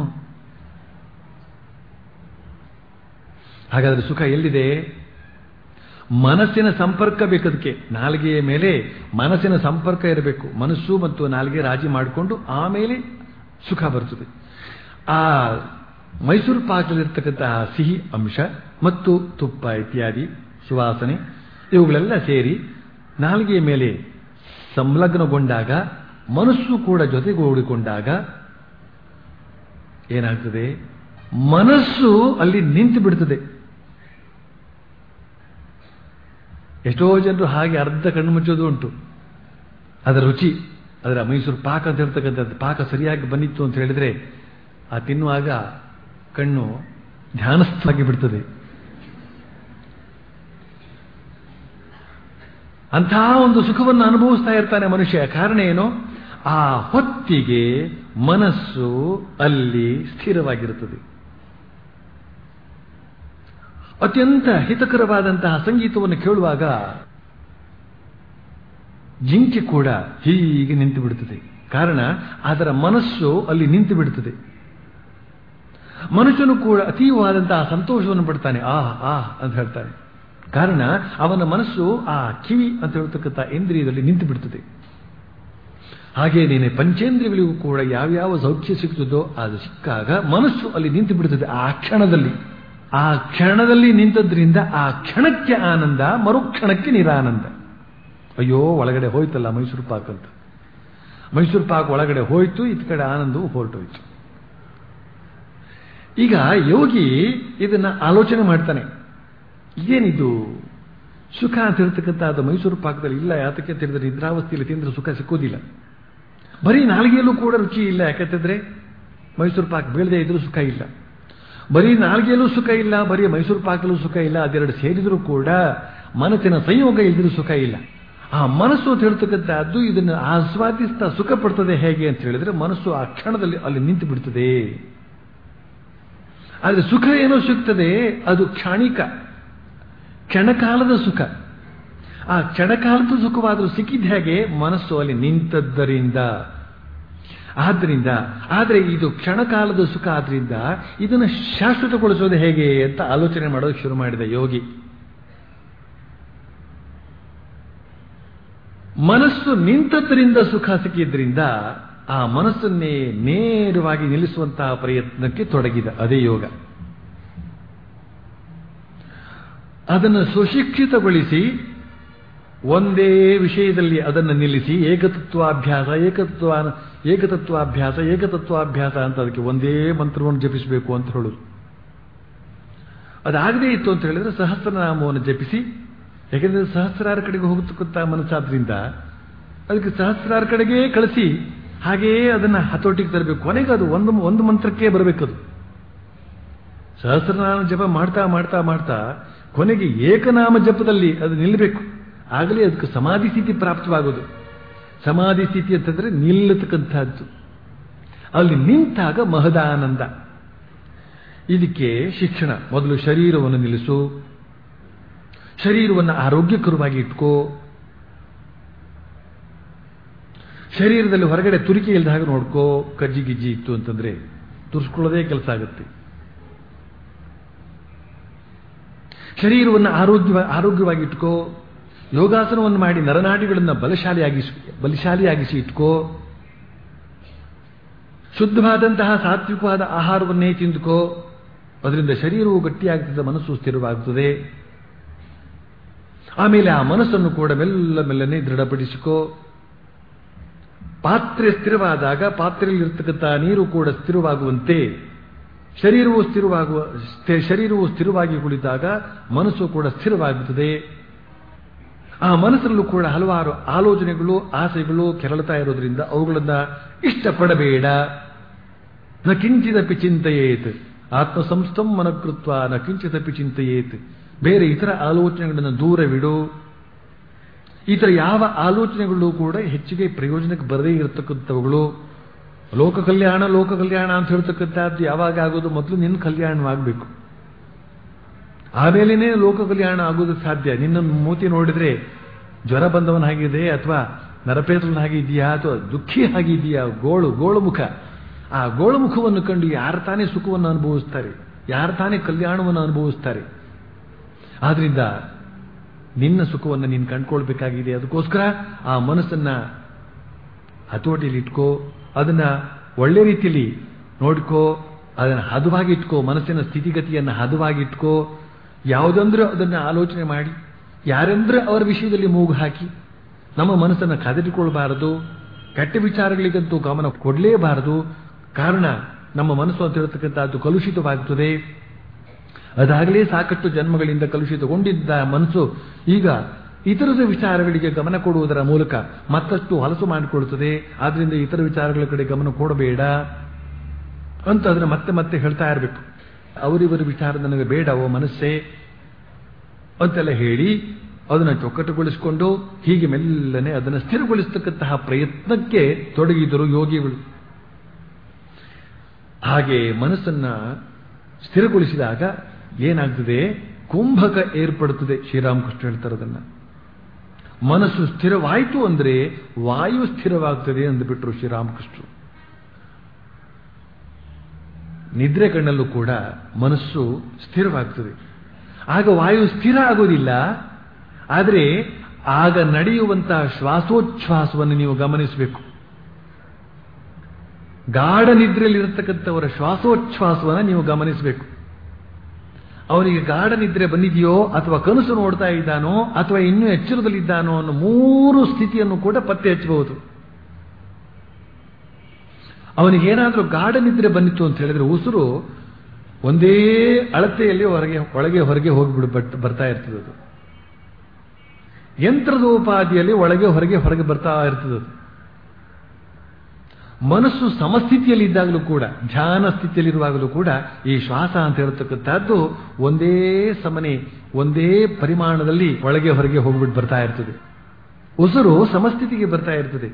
ಹಾಗಾದ್ರೆ ಸುಖ ಎಲ್ಲಿದೆ ಮನಸ್ಸಿನ ಸಂಪರ್ಕ ಬೇಕದಕ್ಕೆ ನಾಲಿಗೆಯ ಮೇಲೆ ಮನಸ್ಸಿನ ಸಂಪರ್ಕ ಇರಬೇಕು ಮನಸ್ಸು ಮತ್ತು ನಾಲಿಗೆ ರಾಜಿ ಮಾಡಿಕೊಂಡು ಆಮೇಲೆ ಸುಖ ಬರ್ತದೆ ಆ ಮೈಸೂರು ಪಾಕದಲ್ಲಿರ್ತಕ್ಕಂತಹ ಸಿಹಿ ಅಂಶ ಮತ್ತು ತುಪ್ಪ ಇತ್ಯಾದಿ ಸುವಾಸನೆ ಇವುಗಳೆಲ್ಲ ಸೇರಿ ನಾಲಿಗೆಯ ಮೇಲೆ ಸಂಲಗ್ನಗೊಂಡಾಗ ಮನಸ್ಸು ಕೂಡ ಜೊತೆಗೂಡಿಕೊಂಡಾಗ ಏನಾಗ್ತದೆ ಮನಸ್ಸು ಅಲ್ಲಿ ನಿಂತು ಬಿಡ್ತದೆ ಎಷ್ಟೋ ಜನರು ಹಾಗೆ ಅರ್ಧ ಕಣ್ಣು ಮುಚ್ಚೋದು ಉಂಟು ಅದರ ರುಚಿ ಅದರ ಮೈಸೂರು ಪಾಕ ಅಂತ ಹೇಳ್ತಕ್ಕಂಥದ್ದು ಪಾಕ ಸರಿಯಾಗಿ ಬಂದಿತ್ತು ಅಂತ ಹೇಳಿದ್ರೆ ಆ ತಿನ್ನುವಾಗ ಕಣ್ಣು ಧ್ಯಾನಸ್ಥವಾಗಿ ಬಿಡ್ತದೆ ಅಂತಹ ಒಂದು ಸುಖವನ್ನು ಅನುಭವಿಸ್ತಾ ಇರ್ತಾನೆ ಮನುಷ್ಯ ಕಾರಣ ಏನು ಆ ಹೊತ್ತಿಗೆ ಮನಸ್ಸು ಅಲ್ಲಿ ಸ್ಥಿರವಾಗಿರುತ್ತದೆ ಅತ್ಯಂತ ಹಿತಕರವಾದಂತಹ ಸಂಗೀತವನ್ನು ಕೇಳುವಾಗ ಜಿಂಕೆ ಕೂಡ ಹೀಗೆ ನಿಂತು ಬಿಡುತ್ತದೆ ಕಾರಣ ಅದರ ಮನಸ್ಸು ಅಲ್ಲಿ ನಿಂತು ಬಿಡುತ್ತದೆ ಮನುಷ್ಯನು ಕೂಡ ಅತೀವವಾದಂತಹ ಸಂತೋಷವನ್ನು ಪಡ್ತಾನೆ ಆ ಆ ಅಂತ ಹೇಳ್ತಾನೆ ಕಾರಣ ಅವನ ಮನಸ್ಸು ಆ ಕಿವಿ ಅಂತ ಹೇಳ್ತಕ್ಕಂಥ ಇಂದ್ರಿಯದಲ್ಲಿ ನಿಂತು ಬಿಡ್ತದೆ ಹಾಗೆ ನೀನೆ ಪಂಚೇಂದ್ರಿಯಗಳಿಗೂ ಕೂಡ ಯಾವ್ಯಾವ ಸೌಖ್ಯ ಸಿಗ್ತದೋ ಅದು ಸಿಕ್ಕಾಗ ಮನಸ್ಸು ಅಲ್ಲಿ ನಿಂತು ಬಿಡ್ತದೆ ಆ ಕ್ಷಣದಲ್ಲಿ ಆ ಕ್ಷಣದಲ್ಲಿ ನಿಂತದ್ರಿಂದ ಆ ಕ್ಷಣಕ್ಕೆ ಆನಂದ ಮರುಕ್ಷಣಕ್ಕೆ ನಿರಾನಂದ ಅಯ್ಯೋ ಒಳಗಡೆ ಹೋಯ್ತಲ್ಲ ಮೈಸೂರು ಪಾಕ್ ಅಂತ ಮೈಸೂರು ಪಾಕ್ ಒಳಗಡೆ ಹೋಯ್ತು ಇತ್ ಕಡೆ ಆನಂದವು ಹೊರಟೋಯ್ತು ಈಗ ಯೋಗಿ ಇದನ್ನ ಆಲೋಚನೆ ಮಾಡ್ತಾನೆ ಏನಿದು ಸುಖ ಅಂತ ಹೇಳ್ತಕ್ಕಂಥ ಅದು ಮೈಸೂರು ಪಾಕದಲ್ಲಿ ಇಲ್ಲ ಯಾತಕ್ಕೆ ಅಂತ ಹೇಳಿದ್ರೆ ನಿದ್ರಾವಸ್ಥೆಯಲ್ಲಿ ತಿಂದ್ರೆ ಸುಖ ಸಿಕ್ಕೋದಿಲ್ಲ ಬರೀ ನಾಲ್ಗೆಯಲ್ಲೂ ಕೂಡ ರುಚಿ ಇಲ್ಲ ಯಾಕಂತಂದ್ರೆ ಮೈಸೂರು ಪಾಕ್ ಬೀಳದೆ ಇದ್ರೂ ಸುಖ ಇಲ್ಲ ಬರೀ ನಾಲ್ಗೆಯಲ್ಲೂ ಸುಖ ಇಲ್ಲ ಬರೀ ಮೈಸೂರು ಪಾಕಲ್ಲೂ ಸುಖ ಇಲ್ಲ ಅದೆರಡು ಸೇರಿದರೂ ಕೂಡ ಮನಸ್ಸಿನ ಸಂಯೋಗ ಇಲ್ಲದಿರೂ ಸುಖ ಇಲ್ಲ ಆ ಮನಸ್ಸು ಅಂತ ಹೇಳ್ತಕ್ಕಂಥದ್ದು ಇದನ್ನು ಆಸ್ವಾದಿಸ್ತಾ ಸುಖ ಪಡ್ತದೆ ಹೇಗೆ ಅಂತ ಹೇಳಿದ್ರೆ ಮನಸ್ಸು ಆ ಕ್ಷಣದಲ್ಲಿ ಅಲ್ಲಿ ನಿಂತು ಬಿಡ್ತದೆ ಆದರೆ ಸುಖ ಏನೋ ಸಿಗ್ತದೆ ಅದು ಕ್ಷಣಿಕ ಕ್ಷಣಕಾಲದ ಸುಖ ಆ ಕ್ಷಣಕಾಲದ ಸುಖವಾದರೂ ಸಿಕ್ಕಿದ ಹೇಗೆ ಮನಸ್ಸು ಅಲ್ಲಿ ನಿಂತದ್ದರಿಂದ ಆದ್ದರಿಂದ ಆದರೆ ಇದು ಕ್ಷಣಕಾಲದ ಸುಖ ಆದ್ರಿಂದ ಇದನ್ನು ಶಾಶ್ವತಗೊಳಿಸೋದು ಹೇಗೆ ಅಂತ ಆಲೋಚನೆ ಮಾಡೋದು ಶುರು ಮಾಡಿದ ಯೋಗಿ ಮನಸ್ಸು ನಿಂತದ್ರಿಂದ ಸುಖ ಸಿಕ್ಕಿದ್ರಿಂದ ಆ ಮನಸ್ಸನ್ನೇ ನೇರವಾಗಿ ನಿಲ್ಲಿಸುವಂತಹ ಪ್ರಯತ್ನಕ್ಕೆ ತೊಡಗಿದ ಅದೇ ಯೋಗ ಅದನ್ನು ಸುಶಿಕ್ಷಿತಗೊಳಿಸಿ ಒಂದೇ ವಿಷಯದಲ್ಲಿ ಅದನ್ನು ನಿಲ್ಲಿಸಿ ಏಕತತ್ವಾಭ್ಯಾಸ ಏಕತತ್ವ ಏಕತತ್ವಾಭ್ಯಾಸ ಏಕತತ್ವಾಭ್ಯಾಸ ಅಂತ ಅದಕ್ಕೆ ಒಂದೇ ಮಂತ್ರವನ್ನು ಜಪಿಸಬೇಕು ಅಂತ ಹೇಳುದು ಅದಾಗದೇ ಇತ್ತು ಅಂತ ಹೇಳಿದ್ರೆ ಸಹಸ್ರನಾಮವನ್ನು ಜಪಿಸಿ ಯಾಕೆಂದ್ರೆ ಸಹಸ್ರಾರ ಕಡೆಗೆ ಹೋಗತಕ್ಕಂಥ ಮನಸ್ಸಾದ್ರಿಂದ ಅದಕ್ಕೆ ಸಹಸ್ರಾರ ಕಡೆಗೆ ಕಳಿಸಿ ಹಾಗೆಯೇ ಅದನ್ನ ಹತೋಟಿಗೆ ತರಬೇಕು ಕೊನೆಗೆ ಅದು ಒಂದು ಒಂದು ಮಂತ್ರಕ್ಕೆ ಬರಬೇಕದು ಸಹಸ್ರನಾಮ ಜಪ ಮಾಡ್ತಾ ಮಾಡ್ತಾ ಮಾಡ್ತಾ ಕೊನೆಗೆ ಏಕನಾಮ ಜಪದಲ್ಲಿ ಅದು ನಿಲ್ಲಬೇಕು ಆಗಲೇ ಅದಕ್ಕೆ ಸಮಾಧಿ ಸ್ಥಿತಿ ಪ್ರಾಪ್ತವಾಗೋದು ಸಮಾಧಿ ಸ್ಥಿತಿ ಅಂತಂದ್ರೆ ನಿಲ್ಲತಕ್ಕಂಥದ್ದು ಅಲ್ಲಿ ನಿಂತಾಗ ಮಹದಾನಂದ ಇದಕ್ಕೆ ಶಿಕ್ಷಣ ಮೊದಲು ಶರೀರವನ್ನು ನಿಲ್ಲಿಸು ಶರೀರವನ್ನು ಆರೋಗ್ಯಕರವಾಗಿ ಇಟ್ಕೋ ಶರೀರದಲ್ಲಿ ಹೊರಗಡೆ ತುರಿಕೆ ಇಲ್ಲದ ಹಾಗೆ ನೋಡ್ಕೋ ಕಜ್ಜಿ ಗಿಜ್ಜಿ ಇತ್ತು ಅಂತಂದ್ರೆ ತುರ್ಸ್ಕೊಳ್ಳೋದೇ ಕೆಲಸ ಆಗುತ್ತೆ ಶರೀರವನ್ನು ಆರೋಗ್ಯ ಆರೋಗ್ಯವಾಗಿ ಇಟ್ಕೋ ಯೋಗಾಸನವನ್ನು ಮಾಡಿ ನರನಾಡಿಗಳನ್ನು ಬಲಶಾಲಿಯಾಗಿಸಿ ಬಲಶಾಲಿಯಾಗಿಸಿ ಇಟ್ಕೋ ಶುದ್ಧವಾದಂತಹ ಸಾತ್ವಿಕವಾದ ಆಹಾರವನ್ನೇ ತಿಂದುಕೋ ಅದರಿಂದ ಶರೀರವು ಗಟ್ಟಿಯಾಗ್ತದೆ ಮನಸ್ಸು ಸ್ಥಿರವಾಗುತ್ತದೆ ಆಮೇಲೆ ಆ ಮನಸ್ಸನ್ನು ಕೂಡ ಮೆಲ್ಲ ಮೆಲ್ಲನೆ ದೃಢಪಡಿಸಿಕೋ ಪಾತ್ರೆ ಸ್ಥಿರವಾದಾಗ ಪಾತ್ರೆಯಲ್ಲಿರ್ತಕ್ಕಂಥ ನೀರು ಕೂಡ ಸ್ಥಿರವಾಗುವಂತೆ ಶರೀರವು ಸ್ಥಿರವಾಗುವ ಶರೀರವು ಸ್ಥಿರವಾಗಿ ಕುಳಿತಾಗ ಮನಸ್ಸು ಕೂಡ ಸ್ಥಿರವಾಗುತ್ತದೆ ಆ ಮನಸ್ಸಲ್ಲೂ ಕೂಡ ಹಲವಾರು ಆಲೋಚನೆಗಳು ಆಸೆಗಳು ಕೆರಳುತ್ತಾ ಇರೋದ್ರಿಂದ ಅವುಗಳನ್ನ ಇಷ್ಟಪಡಬೇಡ ನ ಕಿಂಚಿದಪಿ ಚಿಂತೆಯೇತ್ ಆತ್ಮಸಂಸ್ಥಂ ಮನಕೃತ್ವ ನ ಕಿಂಚಿದಪಿ ಚಿಂತೆಯೇತ್ ಬೇರೆ ಇತರ ಆಲೋಚನೆಗಳನ್ನು ದೂರವಿಡು ಇತರ ಯಾವ ಆಲೋಚನೆಗಳು ಕೂಡ ಹೆಚ್ಚಿಗೆ ಪ್ರಯೋಜನಕ್ಕೆ ಬರದೇ ಇರತಕ್ಕಂಥವುಗಳು ಲೋಕ ಕಲ್ಯಾಣ ಲೋಕ ಕಲ್ಯಾಣ ಅಂತ ಹೇಳ್ತಕ್ಕಂಥದ್ದು ಯಾವಾಗ ಆಗೋದು ಮೊದಲು ನಿನ್ನ ಕಲ್ಯಾಣವಾಗಬೇಕು ಆಮೇಲೇನೆ ಲೋಕ ಕಲ್ಯಾಣ ಆಗೋದಕ್ಕೆ ಸಾಧ್ಯ ನಿನ್ನ ಮೂತಿ ನೋಡಿದ್ರೆ ಜ್ವರ ಬಂದವನಾಗಿದೆ ಅಥವಾ ನರಪೇತ್ರನಾಗಿದೆಯಾ ಅಥವಾ ದುಃಖಿ ಆಗಿದೆಯಾ ಗೋಳು ಗೋಳು ಮುಖ ಆ ಗೋಳು ಮುಖವನ್ನು ಕಂಡು ಯಾರು ತಾನೇ ಸುಖವನ್ನು ಅನುಭವಿಸ್ತಾರೆ ಯಾರು ತಾನೇ ಕಲ್ಯಾಣವನ್ನು ಅನುಭವಿಸ್ತಾರೆ ಆದ್ರಿಂದ ನಿನ್ನ ಸುಖವನ್ನು ನೀನು ಕಂಡ್ಕೊಳ್ಬೇಕಾಗಿದೆ ಅದಕ್ಕೋಸ್ಕರ ಆ ಮನಸ್ಸನ್ನ ಹತೋಟಿಯಲ್ಲಿ ಇಟ್ಕೋ ಅದನ್ನ ಒಳ್ಳೆ ರೀತಿಯಲ್ಲಿ ನೋಡ್ಕೋ ಅದನ್ನು ಹದವಾಗಿ ಇಟ್ಕೋ ಮನಸ್ಸಿನ ಸ್ಥಿತಿಗತಿಯನ್ನು ಹದವಾಗಿ ಇಟ್ಕೋ ಯಾವುದಂದ್ರೆ ಅದನ್ನ ಆಲೋಚನೆ ಮಾಡಿ ಯಾರೆಂದ್ರೆ ಅವರ ವಿಷಯದಲ್ಲಿ ಮೂಗು ಹಾಕಿ ನಮ್ಮ ಮನಸ್ಸನ್ನು ಕದಡಿಕೊಳ್ಬಾರದು ಕೆಟ್ಟ ವಿಚಾರಗಳಿಗಂತೂ ಗಮನ ಕೊಡಲೇಬಾರದು ಕಾರಣ ನಮ್ಮ ಮನಸ್ಸು ಅಂತ ಹೇಳ್ತಕ್ಕಂಥದ್ದು ಕಲುಷಿತವಾಗುತ್ತದೆ ಅದಾಗಲೇ ಸಾಕಷ್ಟು ಜನ್ಮಗಳಿಂದ ಕಲುಷಿತಗೊಂಡಿದ್ದ ಮನಸ್ಸು ಈಗ ಇತರದ ವಿಚಾರಗಳಿಗೆ ಗಮನ ಕೊಡುವುದರ ಮೂಲಕ ಮತ್ತಷ್ಟು ಹೊಲಸು ಮಾಡಿಕೊಳ್ಳುತ್ತದೆ ಆದ್ರಿಂದ ಇತರ ವಿಚಾರಗಳ ಕಡೆ ಗಮನ ಕೊಡಬೇಡ ಅಂತ ಅದನ್ನ ಮತ್ತೆ ಮತ್ತೆ ಹೇಳ್ತಾ ಇರಬೇಕು ಅವರಿವರ ವಿಚಾರ ನನಗೆ ಬೇಡ ಓ ಮನಸ್ಸೇ ಅಂತೆಲ್ಲ ಹೇಳಿ ಅದನ್ನು ಚೊಕ್ಕಟುಗೊಳಿಸಿಕೊಂಡು ಹೀಗೆ ಮೆಲ್ಲನೆ ಅದನ್ನು ಸ್ಥಿರಗೊಳಿಸತಕ್ಕಂತಹ ಪ್ರಯತ್ನಕ್ಕೆ ತೊಡಗಿದರು ಯೋಗಿಗಳು ಹಾಗೆ ಮನಸ್ಸನ್ನ ಸ್ಥಿರಗೊಳಿಸಿದಾಗ ಏನಾಗ್ತದೆ ಕುಂಭಕ ಏರ್ಪಡುತ್ತದೆ ಶ್ರೀರಾಮಕೃಷ್ಣ ಹೇಳ್ತಾರೆ ಅದನ್ನ ಮನಸ್ಸು ಸ್ಥಿರವಾಯಿತು ಅಂದ್ರೆ ವಾಯು ಸ್ಥಿರವಾಗ್ತದೆ ಅಂದ್ಬಿಟ್ರು ಶ್ರೀರಾಮಕೃಷ್ಣರು ನಿದ್ರೆ ಕಣ್ಣಲ್ಲೂ ಕೂಡ ಮನಸ್ಸು ಸ್ಥಿರವಾಗ್ತದೆ ಆಗ ವಾಯು ಸ್ಥಿರ ಆಗೋದಿಲ್ಲ ಆದರೆ ಆಗ ನಡೆಯುವಂತಹ ಶ್ವಾಸೋಚ್ಛ್ವಾಸವನ್ನು ನೀವು ಗಮನಿಸಬೇಕು ಗಾಢ ನಿದ್ರೆಯಲ್ಲಿರತಕ್ಕಂಥವರ ಶ್ವಾಸೋಚ್ಛ್ವಾಸವನ್ನು ನೀವು ಗಮನಿಸಬೇಕು ಅವನಿಗೆ ಗಾಢ ನಿದ್ರೆ ಬಂದಿದೆಯೋ ಅಥವಾ ಕನಸು ನೋಡ್ತಾ ಇದ್ದಾನೋ ಅಥವಾ ಇನ್ನೂ ಎಚ್ಚರದಲ್ಲಿದ್ದಾನೋ ಅನ್ನೋ ಮೂರು ಸ್ಥಿತಿಯನ್ನು ಕೂಡ ಪತ್ತೆ ಹಚ್ಚಬಹುದು ಅವನಿಗೇನಾದರೂ ಗಾಢ ನಿದ್ರೆ ಬಂದಿತ್ತು ಅಂತ ಹೇಳಿದ್ರೆ ಉಸಿರು ಒಂದೇ ಅಳತೆಯಲ್ಲಿ ಹೊರಗೆ ಒಳಗೆ ಹೊರಗೆ ಹೋಗಿಬಿಡು ಬರ್ತಾ ಇರ್ತದೆ ಅದು ಯಂತ್ರದ ಒಳಗೆ ಹೊರಗೆ ಹೊರಗೆ ಬರ್ತಾ ಇರ್ತದೆ ಅದು ಮನಸ್ಸು ಸಮಸ್ಥಿತಿಯಲ್ಲಿ ಇದ್ದಾಗಲೂ ಕೂಡ ಧ್ಯಾನ ಸ್ಥಿತಿಯಲ್ಲಿರುವಾಗಲೂ ಕೂಡ ಈ ಶ್ವಾಸ ಅಂತ ಹೇಳ್ತಕ್ಕಂಥದ್ದು ಒಂದೇ ಸಮನೆ ಒಂದೇ ಪರಿಮಾಣದಲ್ಲಿ ಒಳಗೆ ಹೊರಗೆ ಹೋಗ್ಬಿಟ್ಟು ಬರ್ತಾ ಇರ್ತದೆ ಉಸಿರು ಸಮಸ್ಥಿತಿಗೆ ಬರ್ತಾ ಇರ್ತದೆ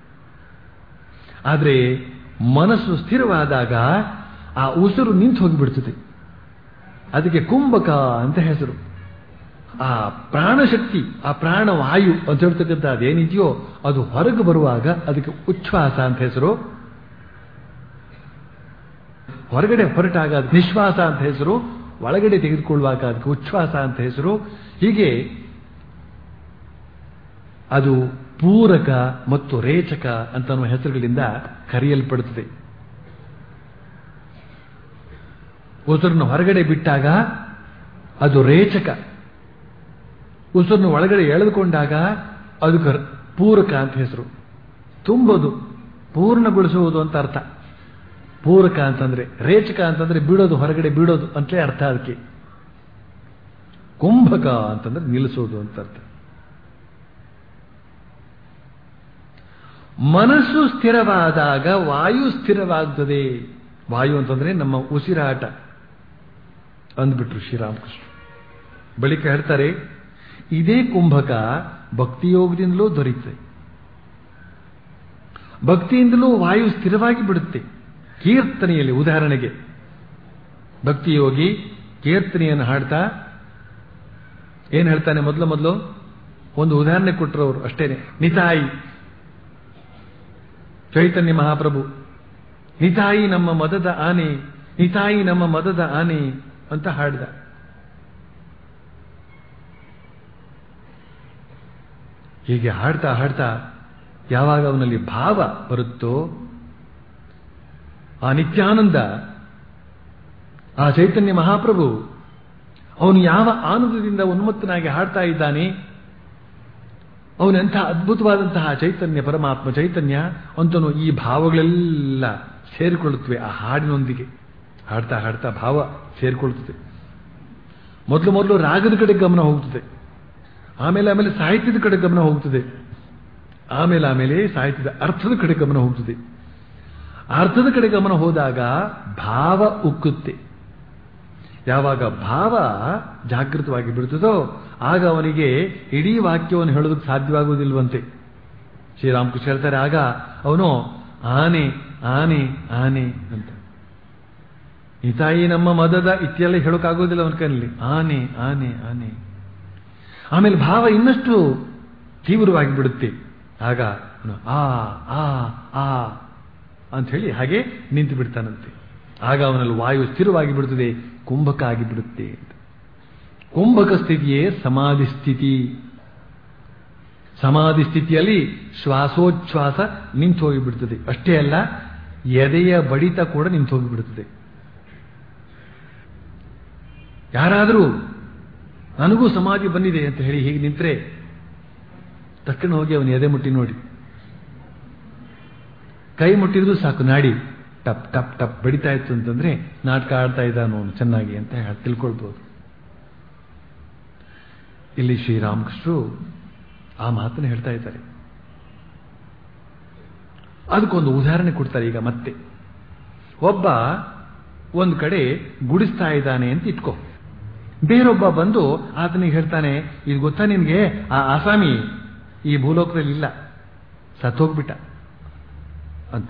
ಆದರೆ ಮನಸ್ಸು ಸ್ಥಿರವಾದಾಗ ಆ ಉಸಿರು ನಿಂತು ಹೋಗಿಬಿಡ್ತದೆ ಅದಕ್ಕೆ ಕುಂಭಕ ಅಂತ ಹೆಸರು ಆ ಪ್ರಾಣಶಕ್ತಿ ಆ ಪ್ರಾಣವಾಯು ಅಂತ ಹೇಳ್ತಕ್ಕಂಥ ಅದೇನಿದೆಯೋ ಅದು ಹೊರಗೆ ಬರುವಾಗ ಅದಕ್ಕೆ ಉಚ್ಛ್ವಾಸ ಅಂತ ಹೆಸರು ಹೊರಗಡೆ ಹೊರಟಾಗ ಅದಕ್ಕೆ ನಿಶ್ವಾಸ ಅಂತ ಹೆಸರು ಒಳಗಡೆ ತೆಗೆದುಕೊಳ್ಳುವಾಗ ಅದಕ್ಕೆ ಉಚ್ಛ್ವಾಸ ಅಂತ ಹೆಸರು ಹೀಗೆ ಅದು ಪೂರಕ ಮತ್ತು ರೇಚಕ ಅಂತನ್ನುವ ಹೆಸರುಗಳಿಂದ ಕರೆಯಲ್ಪಡುತ್ತದೆ ಉಸಿರನ್ನು ಹೊರಗಡೆ ಬಿಟ್ಟಾಗ ಅದು ರೇಚಕ ಉಸಿರನ್ನು ಒಳಗಡೆ ಎಳೆದುಕೊಂಡಾಗ ಅದಕ್ಕೆ ಪೂರಕ ಅಂತ ಹೆಸರು ತುಂಬೋದು ಪೂರ್ಣಗೊಳಿಸುವುದು ಅಂತ ಅರ್ಥ ಪೂರಕ ಅಂತಂದ್ರೆ ರೇಚಕ ಅಂತಂದ್ರೆ ಬಿಡೋದು ಹೊರಗಡೆ ಬಿಡೋದು ಅಂತಲೇ ಅರ್ಥ ಅದಕ್ಕೆ ಕುಂಭಕ ಅಂತಂದ್ರೆ ನಿಲ್ಲಿಸೋದು ಅಂತ ಅರ್ಥ ಮನಸ್ಸು ಸ್ಥಿರವಾದಾಗ ವಾಯು ಸ್ಥಿರವಾಗ್ತದೆ ವಾಯು ಅಂತಂದ್ರೆ ನಮ್ಮ ಉಸಿರಾಟ ಅಂದ್ಬಿಟ್ರು ಶ್ರೀರಾಮಕೃಷ್ಣ ಬಳಿಕ ಹೇಳ್ತಾರೆ ಇದೇ ಕುಂಭಕ ಭಕ್ತಿಯೋಗದಿಂದಲೂ ದೊರೆಯುತ್ತೆ ಭಕ್ತಿಯಿಂದಲೂ ವಾಯು ಸ್ಥಿರವಾಗಿ ಬಿಡುತ್ತೆ ಕೀರ್ತನೆಯಲ್ಲಿ ಉದಾಹರಣೆಗೆ ಭಕ್ತಿಯೋಗಿ ಕೀರ್ತನೆಯನ್ನು ಹಾಡ್ತಾ ಏನ್ ಹೇಳ್ತಾನೆ ಮೊದಲು ಮೊದಲು ಒಂದು ಉದಾಹರಣೆ ಕೊಟ್ಟರು ಅವರು ಅಷ್ಟೇನೆ ನಿತಾಯಿ ಚೈತನ್ಯ ಮಹಾಪ್ರಭು ನಿತಾಯಿ ನಮ್ಮ ಮದದ ಆನೆ ನಿತಾಯಿ ನಮ್ಮ ಮದದ ಆನೆ ಅಂತ ಹಾಡಿದ ಹೀಗೆ ಹಾಡ್ತಾ ಹಾಡ್ತಾ ಯಾವಾಗ ಅವನಲ್ಲಿ ಭಾವ ಬರುತ್ತೋ ಆ ನಿತ್ಯಾನಂದ ಆ ಚೈತನ್ಯ ಮಹಾಪ್ರಭು ಅವನು ಯಾವ ಆನಂದದಿಂದ ಉನ್ಮತ್ತನಾಗಿ ಹಾಡ್ತಾ ಇದ್ದಾನೆ ಅವನೆಂಥ ಅದ್ಭುತವಾದಂತಹ ಚೈತನ್ಯ ಪರಮಾತ್ಮ ಚೈತನ್ಯ ಅಂತನು ಈ ಭಾವಗಳೆಲ್ಲ ಸೇರಿಕೊಳ್ಳುತ್ತವೆ ಆ ಹಾಡಿನೊಂದಿಗೆ ಹಾಡ್ತಾ ಹಾಡ್ತಾ ಭಾವ ಸೇರಿಕೊಳ್ಳುತ್ತದೆ ಮೊದಲು ಮೊದಲು ರಾಗದ ಕಡೆ ಗಮನ ಹೋಗ್ತದೆ ಆಮೇಲೆ ಆಮೇಲೆ ಸಾಹಿತ್ಯದ ಕಡೆ ಗಮನ ಹೋಗ್ತದೆ ಆಮೇಲೆ ಆಮೇಲೆ ಸಾಹಿತ್ಯದ ಅರ್ಥದ ಕಡೆ ಗಮನ ಹೋಗ್ತದೆ ಅರ್ಥದ ಕಡೆ ಗಮನ ಹೋದಾಗ ಭಾವ ಉಕ್ಕುತ್ತೆ ಯಾವಾಗ ಭಾವ ಜಾಗೃತವಾಗಿ ಬಿಡುತ್ತದೋ ಆಗ ಅವನಿಗೆ ಇಡೀ ವಾಕ್ಯವನ್ನು ಹೇಳೋದಕ್ಕೆ ಸಾಧ್ಯವಾಗುವುದಿಲ್ವಂತೆ ಶ್ರೀರಾಮಕೃಷ್ಣ ಹೇಳ್ತಾರೆ ಆಗ ಅವನು ಆನೆ ಆನೆ ಆನೆ ಅಂತ ಈ ತಾಯಿ ನಮ್ಮ ಮದದ ಇತ್ತೆಲ್ಲ ಹೇಳೋಕ್ಕಾಗೋದಿಲ್ಲ ಅವನ ಕೈಯಲ್ಲಿ ಆನೆ ಆನೆ ಆನೆ ಆಮೇಲೆ ಭಾವ ಇನ್ನಷ್ಟು ತೀವ್ರವಾಗಿ ಬಿಡುತ್ತೆ ಆಗ ಅವನು ಆ ಆ ಆ ಅಂತ ಹೇಳಿ ಹಾಗೆ ನಿಂತು ಬಿಡ್ತಾನಂತೆ ಆಗ ಅವನಲ್ಲಿ ವಾಯು ಸ್ಥಿರವಾಗಿ ಬಿಡುತ್ತದೆ ಕುಂಭಕ ಆಗಿ ಬಿಡುತ್ತೆ ಅಂತ ಕುಂಭಕ ಸ್ಥಿತಿಯೇ ಸಮಾಧಿ ಸ್ಥಿತಿ ಸಮಾಧಿ ಸ್ಥಿತಿಯಲ್ಲಿ ಶ್ವಾಸೋಚ್ಛ್ವಾಸ ನಿಂತು ಹೋಗಿಬಿಡುತ್ತದೆ ಅಷ್ಟೇ ಅಲ್ಲ ಎದೆಯ ಬಡಿತ ಕೂಡ ನಿಂತು ಹೋಗಿಬಿಡುತ್ತದೆ ಯಾರಾದರೂ ನನಗೂ ಸಮಾಧಿ ಬಂದಿದೆ ಅಂತ ಹೇಳಿ ಹೀಗೆ ನಿಂತರೆ ತಕ್ಷಣ ಹೋಗಿ ಅವನು ಎದೆ ಮುಟ್ಟಿ ನೋಡಿ ಕೈ ಮುಟ್ಟಿದ್ರು ಸಾಕು ನಾಡಿ ಟಪ್ ಟಪ್ ಟಪ್ ಬಡಿತಾ ಇತ್ತು ಅಂತಂದ್ರೆ ನಾಟಕ ಆಡ್ತಾ ಇದ್ದಾನು ಅವನು ಚೆನ್ನಾಗಿ ಅಂತ ಹೇಳಿ ತಿಳ್ಕೊಳ್ಬೋದು ಇಲ್ಲಿ ಶ್ರೀರಾಮಕೃಷ್ಣರು ಆ ಮಾತನ್ನು ಹೇಳ್ತಾ ಇದ್ದಾರೆ ಅದಕ್ಕೊಂದು ಉದಾಹರಣೆ ಕೊಡ್ತಾರೆ ಈಗ ಮತ್ತೆ ಒಬ್ಬ ಒಂದು ಕಡೆ ಗುಡಿಸ್ತಾ ಇದ್ದಾನೆ ಅಂತ ಇಟ್ಕೋ ಬೇರೊಬ್ಬ ಬಂದು ಆತನಿಗೆ ಹೇಳ್ತಾನೆ ಇದು ಗೊತ್ತಾ ನಿನ್ಗೆ ಆ ಆಸಾಮಿ ಈ ಭೂಲೋಕದಲ್ಲಿ ಇಲ್ಲ ಸತ್ತೋಗ್ಬಿಟ್ಟ ಅಂತ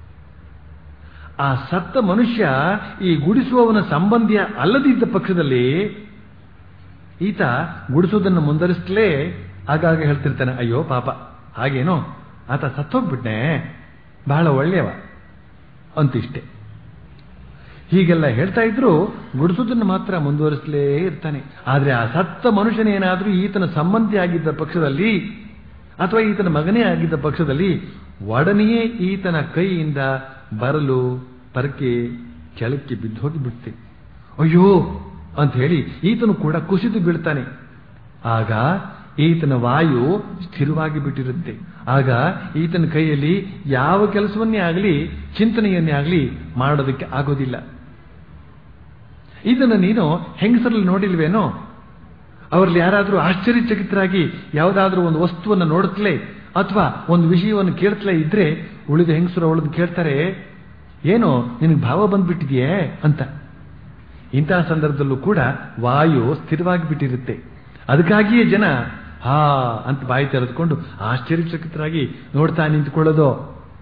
ಆ ಸತ್ತ ಮನುಷ್ಯ ಈ ಗುಡಿಸುವವನ ಸಂಬಂಧಿಯ ಅಲ್ಲದಿದ್ದ ಪಕ್ಷದಲ್ಲಿ ಈತ ಗುಡಿಸೋದನ್ನು ಮುಂದರಿಸಲೇ ಆಗಾಗ ಹೇಳ್ತಿರ್ತಾನೆ ಅಯ್ಯೋ ಪಾಪ ಹಾಗೇನೋ ಆತ ಸತ್ತೋಗ್ಬಿಟ್ನೆ ಬಹಳ ಒಳ್ಳೆಯವ ಅಂತಿಷ್ಟೆ ಹೀಗೆಲ್ಲ ಹೇಳ್ತಾ ಇದ್ರು ಗುಡಿಸೋದನ್ನು ಮಾತ್ರ ಮುಂದುವರಿಸಲೇ ಇರ್ತಾನೆ ಆದ್ರೆ ಆ ಸತ್ತ ಮನುಷ್ಯನೇನಾದ್ರೂ ಈತನ ಸಂಬಂಧಿ ಆಗಿದ್ದ ಪಕ್ಷದಲ್ಲಿ ಅಥವಾ ಈತನ ಮಗನೇ ಆಗಿದ್ದ ಪಕ್ಷದಲ್ಲಿ ಒಡನೆಯೇ ಈತನ ಕೈಯಿಂದ ಬರಲು ಪರಕೆ ಕೆಳಕ್ಕೆ ಬಿದ್ದು ಹೋಗಿ ಬಿಡ್ತೆ ಅಯ್ಯೋ ಅಂತ ಹೇಳಿ ಈತನು ಕೂಡ ಕುಸಿದು ಬೀಳ್ತಾನೆ ಆಗ ಈತನ ವಾಯು ಸ್ಥಿರವಾಗಿ ಬಿಟ್ಟಿರುತ್ತೆ ಆಗ ಈತನ ಕೈಯಲ್ಲಿ ಯಾವ ಕೆಲಸವನ್ನೇ ಆಗಲಿ ಚಿಂತನೆಯನ್ನೇ ಆಗಲಿ ಮಾಡೋದಕ್ಕೆ ಆಗೋದಿಲ್ಲ ಇದನ್ನು ನೀನು ಹೆಂಗಸರಲ್ಲಿ ನೋಡಿಲ್ವೇನೋ ಅವರಲ್ಲಿ ಯಾರಾದರೂ ಆಶ್ಚರ್ಯಚಕಿತರಾಗಿ ಯಾವುದಾದ್ರೂ ಒಂದು ವಸ್ತುವನ್ನು ನೋಡುತ್ತಲೇ ಅಥವಾ ಒಂದು ವಿಷಯವನ್ನು ಕೇಳ್ತಲೇ ಇದ್ರೆ ಉಳಿದ ಹೆಂಗಸರು ಅವಳದ್ದು ಕೇಳ್ತಾರೆ ಏನೋ ನಿನಗೆ ಭಾವ ಬಂದ್ಬಿಟ್ಟಿದೆಯೇ ಅಂತ ಇಂತಹ ಸಂದರ್ಭದಲ್ಲೂ ಕೂಡ ವಾಯು ಸ್ಥಿರವಾಗಿ ಬಿಟ್ಟಿರುತ್ತೆ ಅದಕ್ಕಾಗಿಯೇ ಜನ ಹಾ ಅಂತ ಬಾಯಿ ತೆರೆದುಕೊಂಡು ಆಶ್ಚರ್ಯಚಕಿತರಾಗಿ ನೋಡ್ತಾ ನಿಂತುಕೊಳ್ಳೋದು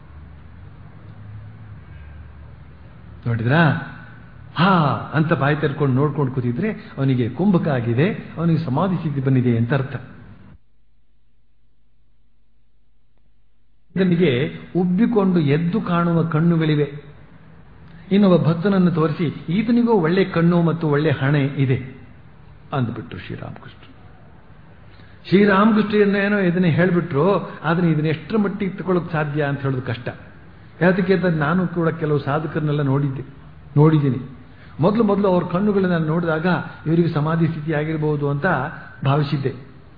ನೋಡಿದ್ರಾ ಹಾ ಅಂತ ಬಾಯಿ ತೆರ್ಕೊಂಡು ನೋಡ್ಕೊಂಡು ಕೂತಿದ್ರೆ ಅವನಿಗೆ ಕುಂಭಕ ಆಗಿದೆ ಅವನಿಗೆ ಸಮಾಧಿ ಸ್ಥಿತಿ ಬಂದಿದೆ ಅಂತ ಅರ್ಥ ಇದನಿಗೆ ಉಬ್ಬಿಕೊಂಡು ಎದ್ದು ಕಾಣುವ ಕಣ್ಣುಗಳಿವೆ ಇನ್ನೊಬ್ಬ ಭಕ್ತನನ್ನು ತೋರಿಸಿ ಈತನಿಗೂ ಒಳ್ಳೆ ಕಣ್ಣು ಮತ್ತು ಒಳ್ಳೆ ಹಣೆ ಇದೆ ಅಂದ್ಬಿಟ್ರು ಶ್ರೀರಾಮಕೃಷ್ಣ ಶ್ರೀರಾಮಕೃಷ್ಣನೇನೋ ಇದನ್ನೇ ಹೇಳ್ಬಿಟ್ರು ಆದ್ರೆ ಇದನ್ನ ಎಷ್ಟರ ಮಟ್ಟಿಗೆ ತಗೊಳ್ಳೋಕೆ ಸಾಧ್ಯ ಅಂತ ಹೇಳೋದು ಕಷ್ಟ ಯಾತಕ್ಕೆ ಅಂತ ನಾನು ಕೂಡ ಕೆಲವು ಸಾಧಕರನ್ನೆಲ್ಲ ನೋಡಿದ್ದೆ ನೋಡಿದ್ದೀನಿ ಮೊದಲು ಮೊದಲು ಅವ್ರ ಕಣ್ಣುಗಳನ್ನ ನೋಡಿದಾಗ ಇವರಿಗೆ ಸಮಾಧಿ ಸ್ಥಿತಿ ಆಗಿರಬಹುದು ಅಂತ ಭಾವಿಸಿದ್ದೆ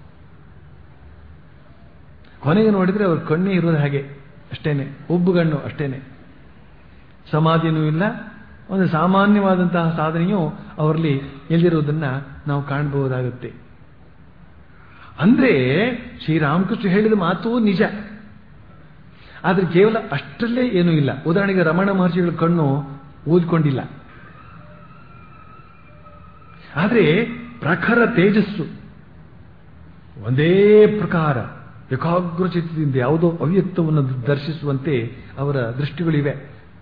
ಕೊನೆಗೆ ನೋಡಿದ್ರೆ ಅವ್ರ ಕಣ್ಣೇ ಇರೋದು ಹಾಗೆ ಅಷ್ಟೇನೆ ಉಬ್ಬುಗಣ್ಣು ಅಷ್ಟೇನೆ ಸಮಾಧಿನೂ ಇಲ್ಲ ಒಂದು ಸಾಮಾನ್ಯವಾದಂತಹ ಸಾಧನೆಯು ಅವರಲ್ಲಿ ಎಲ್ಲಿರುವುದನ್ನ ನಾವು ಕಾಣಬಹುದಾಗುತ್ತೆ ಅಂದ್ರೆ ಶ್ರೀರಾಮಕೃಷ್ಣ ಹೇಳಿದ ಮಾತು ನಿಜ ಆದ್ರೆ ಕೇವಲ ಅಷ್ಟರಲ್ಲೇ ಏನೂ ಇಲ್ಲ ಉದಾಹರಣೆಗೆ ರಮಣ ಮಹರ್ಷಿಗಳ ಕಣ್ಣು ಊದ್ಕೊಂಡಿಲ್ಲ ಆದರೆ ಪ್ರಖರ ತೇಜಸ್ಸು ಒಂದೇ ಪ್ರಕಾರ ಏಕಾಗ್ರಚಿತ್ತದಿಂದ ಯಾವುದೋ ಅವ್ಯಕ್ತವನ್ನು ದರ್ಶಿಸುವಂತೆ ಅವರ ದೃಷ್ಟಿಗಳಿವೆ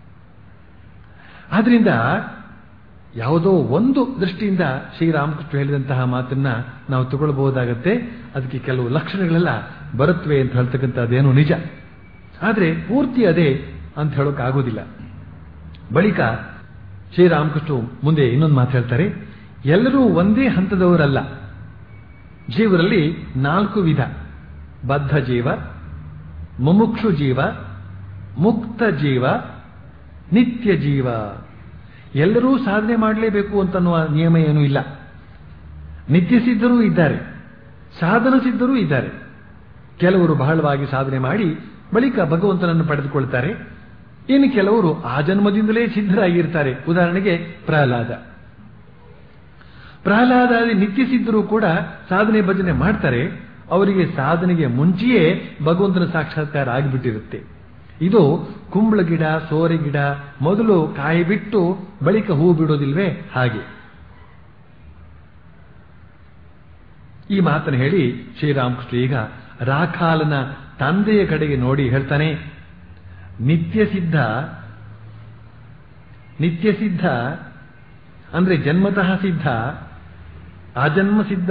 ಆದ್ರಿಂದ ಯಾವುದೋ ಒಂದು ದೃಷ್ಟಿಯಿಂದ ಶ್ರೀರಾಮಕೃಷ್ಣ ಹೇಳಿದಂತಹ ಮಾತನ್ನ ನಾವು ತಗೊಳ್ಬಹುದಾಗತ್ತೆ ಅದಕ್ಕೆ ಕೆಲವು ಲಕ್ಷಣಗಳೆಲ್ಲ ಬರುತ್ತವೆ ಅಂತ ಹೇಳ್ತಕ್ಕಂಥದ್ದೇನು ನಿಜ ಆದರೆ ಪೂರ್ತಿ ಅದೇ ಅಂತ ಹೇಳೋಕೆ ಆಗೋದಿಲ್ಲ ಬಳಿಕ ಶ್ರೀರಾಮಕೃಷ್ಣ ಮುಂದೆ ಇನ್ನೊಂದು ಮಾತು ಹೇಳ್ತಾರೆ ಎಲ್ಲರೂ ಒಂದೇ ಹಂತದವರಲ್ಲ ಜೀವರಲ್ಲಿ ನಾಲ್ಕು ವಿಧ ಬದ್ಧ ಜೀವ ಮುಮುಕ್ಷು ಜೀವ ಮುಕ್ತ ಜೀವ ನಿತ್ಯ ಜೀವ ಎಲ್ಲರೂ ಸಾಧನೆ ಮಾಡಲೇಬೇಕು ಅಂತನ್ನುವ ನಿಯಮ ಏನೂ ಇಲ್ಲ ನಿತ್ಯ ಸಿದ್ಧರೂ ಇದ್ದಾರೆ ಸಾಧನ ಸಿದ್ಧರೂ ಇದ್ದಾರೆ ಕೆಲವರು ಬಹಳವಾಗಿ ಸಾಧನೆ ಮಾಡಿ ಬಳಿಕ ಭಗವಂತನನ್ನು ಪಡೆದುಕೊಳ್ತಾರೆ ಇನ್ನು ಕೆಲವರು ಆ ಜನ್ಮದಿಂದಲೇ ಸಿದ್ಧರಾಗಿರ್ತಾರೆ ಉದಾಹರಣೆಗೆ ಪ್ರಹ್ಲಾದ ಪ್ರಹ್ಲಾದಾದಿ ನಿತ್ಯ ಸಿದ್ಧರು ಕೂಡ ಸಾಧನೆ ಭಜನೆ ಮಾಡ್ತಾರೆ ಅವರಿಗೆ ಸಾಧನೆಗೆ ಮುಂಚೆಯೇ ಭಗವಂತನ ಸಾಕ್ಷಾತ್ಕಾರ ಆಗಿಬಿಟ್ಟಿರುತ್ತೆ ಇದು ಕುಂಬಳ ಗಿಡ ಸೋರೆ ಗಿಡ ಮೊದಲು ಕಾಯಿ ಬಿಟ್ಟು ಬಳಿಕ ಹೂ ಬಿಡೋದಿಲ್ವೇ ಹಾಗೆ ಈ ಮಾತನ್ನು ಹೇಳಿ ಶ್ರೀರಾಮಕೃಷ್ಣ ಈಗ ರಾಖಾಲನ ತಂದೆಯ ಕಡೆಗೆ ನೋಡಿ ಹೇಳ್ತಾನೆ ನಿತ್ಯ ಸಿದ್ಧ ನಿತ್ಯ ಸಿದ್ಧ ಅಂದ್ರೆ ಜನ್ಮತಃ ಸಿದ್ಧ ಆಜನ್ಮ ಸಿದ್ಧ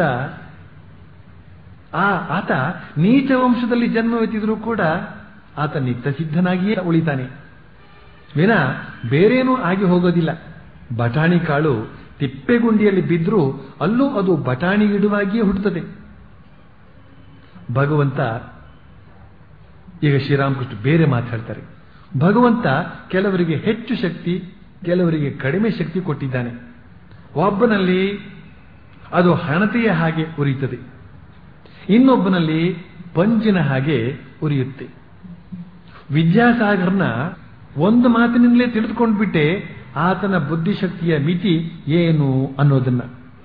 ಆ ಆತ ನೀಚ ವಂಶದಲ್ಲಿ ಜನ್ಮವೆತ್ತಿದ್ರೂ ಕೂಡ ಆತ ನಿತ್ಯ ಸಿದ್ಧನಾಗಿಯೇ ಉಳಿತಾನೆ ವಿನ ಬೇರೇನೂ ಆಗಿ ಹೋಗೋದಿಲ್ಲ ಬಟಾಣಿ ಕಾಳು ತಿಪ್ಪೆಗುಂಡಿಯಲ್ಲಿ ಬಿದ್ದರೂ ಅಲ್ಲೂ ಅದು ಬಟಾಣಿ ಗಿಡವಾಗಿಯೇ ಹುಟ್ಟುತ್ತದೆ ಭಗವಂತ ಈಗ ಶ್ರೀರಾಮಕೃಷ್ಣ ಬೇರೆ ಮಾತಾಡ್ತಾರೆ ಭಗವಂತ ಕೆಲವರಿಗೆ ಹೆಚ್ಚು ಶಕ್ತಿ ಕೆಲವರಿಗೆ ಕಡಿಮೆ ಶಕ್ತಿ ಕೊಟ್ಟಿದ್ದಾನೆ ಒಬ್ಬನಲ್ಲಿ ಅದು ಹಣತೆಯ ಹಾಗೆ ಉರಿಯುತ್ತದೆ ಇನ್ನೊಬ್ಬನಲ್ಲಿ ಪಂಜಿನ ಹಾಗೆ ಉರಿಯುತ್ತೆ ವಿದ್ಯಾಸಾಗರ್ನ ಒಂದು ಮಾತಿನಿಂದಲೇ ತಿಳಿದುಕೊಂಡ್ಬಿಟ್ಟೆ ಆತನ ಬುದ್ಧಿಶಕ್ತಿಯ ಮಿತಿ ಏನು ಅನ್ನೋದನ್ನ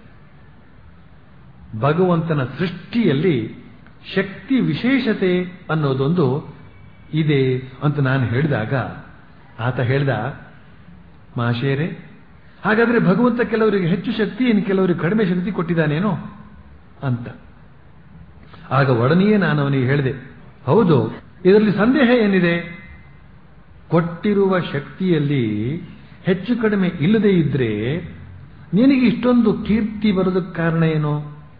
ಭಗವಂತನ ಸೃಷ್ಟಿಯಲ್ಲಿ ಶಕ್ತಿ ವಿಶೇಷತೆ ಅನ್ನೋದೊಂದು ಇದೆ ಅಂತ ನಾನು ಹೇಳಿದಾಗ ಆತ ಹೇಳ್ದ ಮಾಶೇರೆ ಹಾಗಾದ್ರೆ ಭಗವಂತ ಕೆಲವರಿಗೆ ಹೆಚ್ಚು ಶಕ್ತಿ ಇನ್ನು ಕೆಲವರಿಗೆ ಕಡಿಮೆ ಶಕ್ತಿ ಕೊಟ್ಟಿದ್ದಾನೇನೋ ಅಂತ ಆಗ ಒಡನೆಯೇ ನಾನು ಅವನಿಗೆ ಹೇಳಿದೆ ಹೌದು ಇದರಲ್ಲಿ ಸಂದೇಹ ಏನಿದೆ ಕೊಟ್ಟಿರುವ ಶಕ್ತಿಯಲ್ಲಿ ಹೆಚ್ಚು ಕಡಿಮೆ ಇಲ್ಲದೆ ಇದ್ರೆ ನಿನಗೆ ಇಷ್ಟೊಂದು ಕೀರ್ತಿ ಬರೋದಕ್ಕೆ ಕಾರಣ ಏನು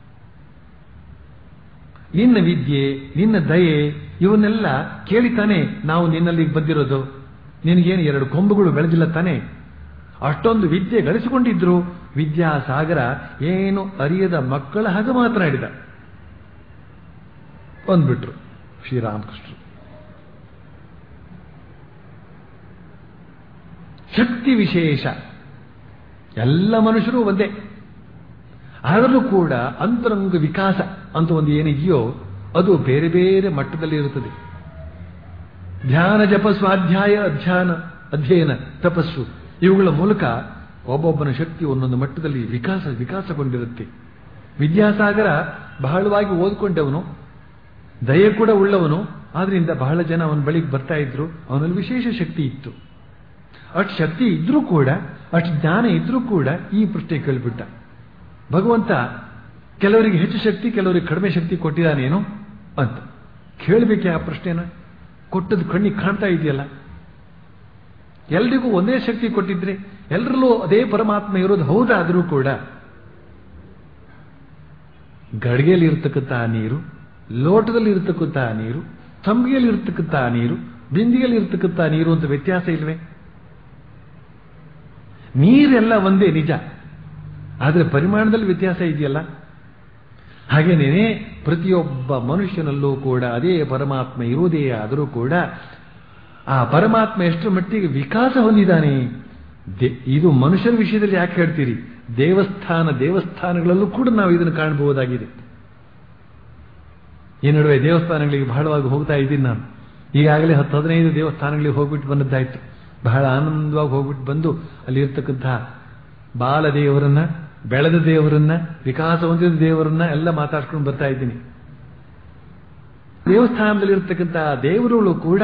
ನಿನ್ನ ವಿದ್ಯೆ ನಿನ್ನ ದಯೆ ಇವನ್ನೆಲ್ಲ ಕೇಳಿತಾನೆ ನಾವು ನಿನ್ನಲ್ಲಿ ಬಂದಿರೋದು ನಿನಗೇನು ಎರಡು ಕೊಂಬುಗಳು ಬೆಳೆದಿಲ್ಲ ತಾನೆ ಅಷ್ಟೊಂದು ವಿದ್ಯೆ ಗಳಿಸಿಕೊಂಡಿದ್ರು ವಿದ್ಯಾಸಾಗರ ಏನು ಅರಿಯದ ಮಕ್ಕಳ ಹಾಗೆ ಮಾತನಾಡಿದ ಬಂದ್ಬಿಟ್ರು ಶ್ರೀರಾಮಕೃಷ್ಣರು ಶಕ್ತಿ ವಿಶೇಷ ಎಲ್ಲ ಮನುಷ್ಯರು ಒಂದೇ ಆದರೂ ಕೂಡ ಅಂತರಂಗ ವಿಕಾಸ ಅಂತ ಒಂದು ಏನಿದೆಯೋ ಅದು ಬೇರೆ ಬೇರೆ ಮಟ್ಟದಲ್ಲಿ ಇರುತ್ತದೆ ಧ್ಯಾನ ಜಪ ಸ್ವಾಧ್ಯಾಯ ಅಧ್ಯಯನ ಅಧ್ಯಯನ ತಪಸ್ಸು ಇವುಗಳ ಮೂಲಕ ಒಬ್ಬೊಬ್ಬನ ಶಕ್ತಿ ಒಂದೊಂದು ಮಟ್ಟದಲ್ಲಿ ವಿಕಾಸ ವಿಕಾಸಗೊಂಡಿರುತ್ತೆ ವಿದ್ಯಾಸಾಗರ ಬಹಳವಾಗಿ ಓದ್ಕೊಂಡವನು ದಯೆ ಕೂಡ ಉಳ್ಳವನು ಆದ್ರಿಂದ ಬಹಳ ಜನ ಅವನ ಬಳಿಗೆ ಬರ್ತಾ ಇದ್ರು ಅವನಲ್ಲಿ ವಿಶೇಷ ಶಕ್ತಿ ಇತ್ತು ಅಷ್ಟು ಶಕ್ತಿ ಇದ್ರೂ ಕೂಡ ಅಷ್ಟು ಜ್ಞಾನ ಇದ್ರೂ ಕೂಡ ಈ ಪ್ರಶ್ನೆ ಕೇಳಿಬಿಟ್ಟ ಭಗವಂತ ಕೆಲವರಿಗೆ ಹೆಚ್ಚು ಶಕ್ತಿ ಕೆಲವರಿಗೆ ಕಡಿಮೆ ಶಕ್ತಿ ಕೊಟ್ಟಿದ್ದಾನೇನು ಅಂತ ಕೇಳಬೇಕೆ ಆ ಪ್ರಶ್ನೆನ ಕೊಟ್ಟದ್ದು ಕಣ್ಣಿಗೆ ಕಾಣ್ತಾ ಇದೆಯಲ್ಲ ಎಲ್ರಿಗೂ ಒಂದೇ ಶಕ್ತಿ ಕೊಟ್ಟಿದ್ರೆ ಎಲ್ಲರಲ್ಲೂ ಅದೇ ಪರಮಾತ್ಮ ಇರೋದು ಹೌದಾದರೂ ಕೂಡ ಗಡಿಗೆಯಲ್ಲಿ ಇರ್ತಕ್ಕಂತಹ ನೀರು ಲೋಟದಲ್ಲಿ ಇರ್ತಕ್ಕಂತಹ ನೀರು ತಂಬಿಗೆಯಲ್ಲಿ ಇರ್ತಕ್ಕಂತಹ ನೀರು ಬಿಂದಿಗೆಯಲ್ಲಿ ಇರ್ತಕ್ಕಂತಹ ನೀರು ಅಂತ ವ್ಯತ್ಯಾಸ ಇಲ್ವೇ ನೀರೆಲ್ಲ ಒಂದೇ ನಿಜ ಆದರೆ ಪರಿಮಾಣದಲ್ಲಿ ವ್ಯತ್ಯಾಸ ಇದೆಯಲ್ಲ ಹಾಗೇನೇನೆ ಪ್ರತಿಯೊಬ್ಬ ಮನುಷ್ಯನಲ್ಲೂ ಕೂಡ ಅದೇ ಪರಮಾತ್ಮ ಇರುವುದೇ ಆದರೂ ಕೂಡ ಆ ಪರಮಾತ್ಮ ಎಷ್ಟರ ಮಟ್ಟಿಗೆ ವಿಕಾಸ ಹೊಂದಿದ್ದಾನೆ ಇದು ಮನುಷ್ಯರ ವಿಷಯದಲ್ಲಿ ಯಾಕೆ ಹೇಳ್ತೀರಿ ದೇವಸ್ಥಾನ ದೇವಸ್ಥಾನಗಳಲ್ಲೂ ಕೂಡ ನಾವು ಇದನ್ನು ಕಾಣಬಹುದಾಗಿದೆ ಈ ನಡುವೆ ದೇವಸ್ಥಾನಗಳಿಗೆ ಬಹಳವಾಗಿ ಹೋಗ್ತಾ ಇದ್ದೀನಿ ನಾನು ಈಗಾಗಲೇ ಹತ್ತು ಹದಿನೈದು ದೇವಸ್ಥಾನಗಳಿಗೆ ಹೋಗ್ಬಿಟ್ಟು ಬಂದದ್ದಾಯ್ತು ಬಹಳ ಆನಂದವಾಗಿ ಹೋಗ್ಬಿಟ್ಟು ಬಂದು ಅಲ್ಲಿ ಇರ್ತಕ್ಕಂತಹ ಬಾಲದೇವರನ್ನ ಬೆಳೆದ ದೇವರನ್ನ ವಿಕಾಸ ಹೊಂದಿದ ದೇವರನ್ನ ಎಲ್ಲ ಮಾತಾಡ್ಕೊಂಡು ಬರ್ತಾ ಇದ್ದೀನಿ ದೇವಸ್ಥಾನದಲ್ಲಿ ಇರ್ತಕ್ಕಂತಹ ದೇವರುಗಳು ಕೂಡ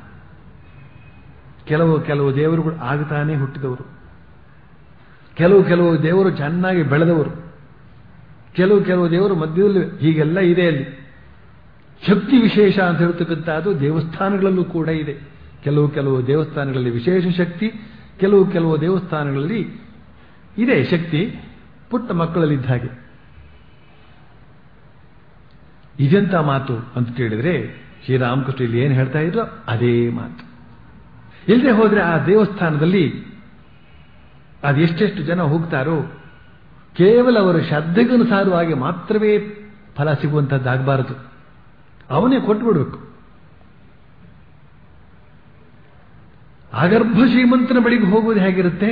ಕೆಲವು ಕೆಲವು ದೇವರುಗಳು ಆಗತಾನೆ ಹುಟ್ಟಿದವರು ಕೆಲವು ಕೆಲವು ದೇವರು ಚೆನ್ನಾಗಿ ಬೆಳೆದವರು ಕೆಲವು ಕೆಲವು ದೇವರು ಮಧ್ಯದಲ್ಲಿ ಹೀಗೆಲ್ಲ ಇದೆ ಅಲ್ಲಿ ಶಕ್ತಿ ವಿಶೇಷ ಅಂತ ಹೇಳ್ತಕ್ಕಂಥದ್ದು ದೇವಸ್ಥಾನಗಳಲ್ಲೂ ಕೂಡ ಇದೆ ಕೆಲವು ಕೆಲವು ದೇವಸ್ಥಾನಗಳಲ್ಲಿ ವಿಶೇಷ ಶಕ್ತಿ ಕೆಲವು ಕೆಲವು ದೇವಸ್ಥಾನಗಳಲ್ಲಿ ಇದೆ ಶಕ್ತಿ ಪುಟ್ಟ ಮಕ್ಕಳಲ್ಲಿದ್ದ ಹಾಗೆ ಇದೆಂತ ಮಾತು ಅಂತ ಕೇಳಿದ್ರೆ ಶ್ರೀರಾಮಕೃಷ್ಣ ಇಲ್ಲಿ ಏನು ಹೇಳ್ತಾ ಇದ್ರು ಅದೇ ಮಾತು ಇಲ್ಲದೆ ಹೋದ್ರೆ ಆ ದೇವಸ್ಥಾನದಲ್ಲಿ ಅದೆಷ್ಟೆಷ್ಟು ಜನ ಹೋಗ್ತಾರೋ ಕೇವಲ ಅವರ ಶ್ರದ್ಧೆಗನುಸಾರವಾಗಿ ಮಾತ್ರವೇ ಫಲ ಸಿಗುವಂಥದ್ದಾಗಬಾರದು ಅವನೇ ಕೊಟ್ಟುಬಿಡ್ಬೇಕು ಆಗರ್ಭ ಶ್ರೀಮಂತನ ಬಳಿಗೆ ಹೋಗೋದು ಹೇಗಿರುತ್ತೆ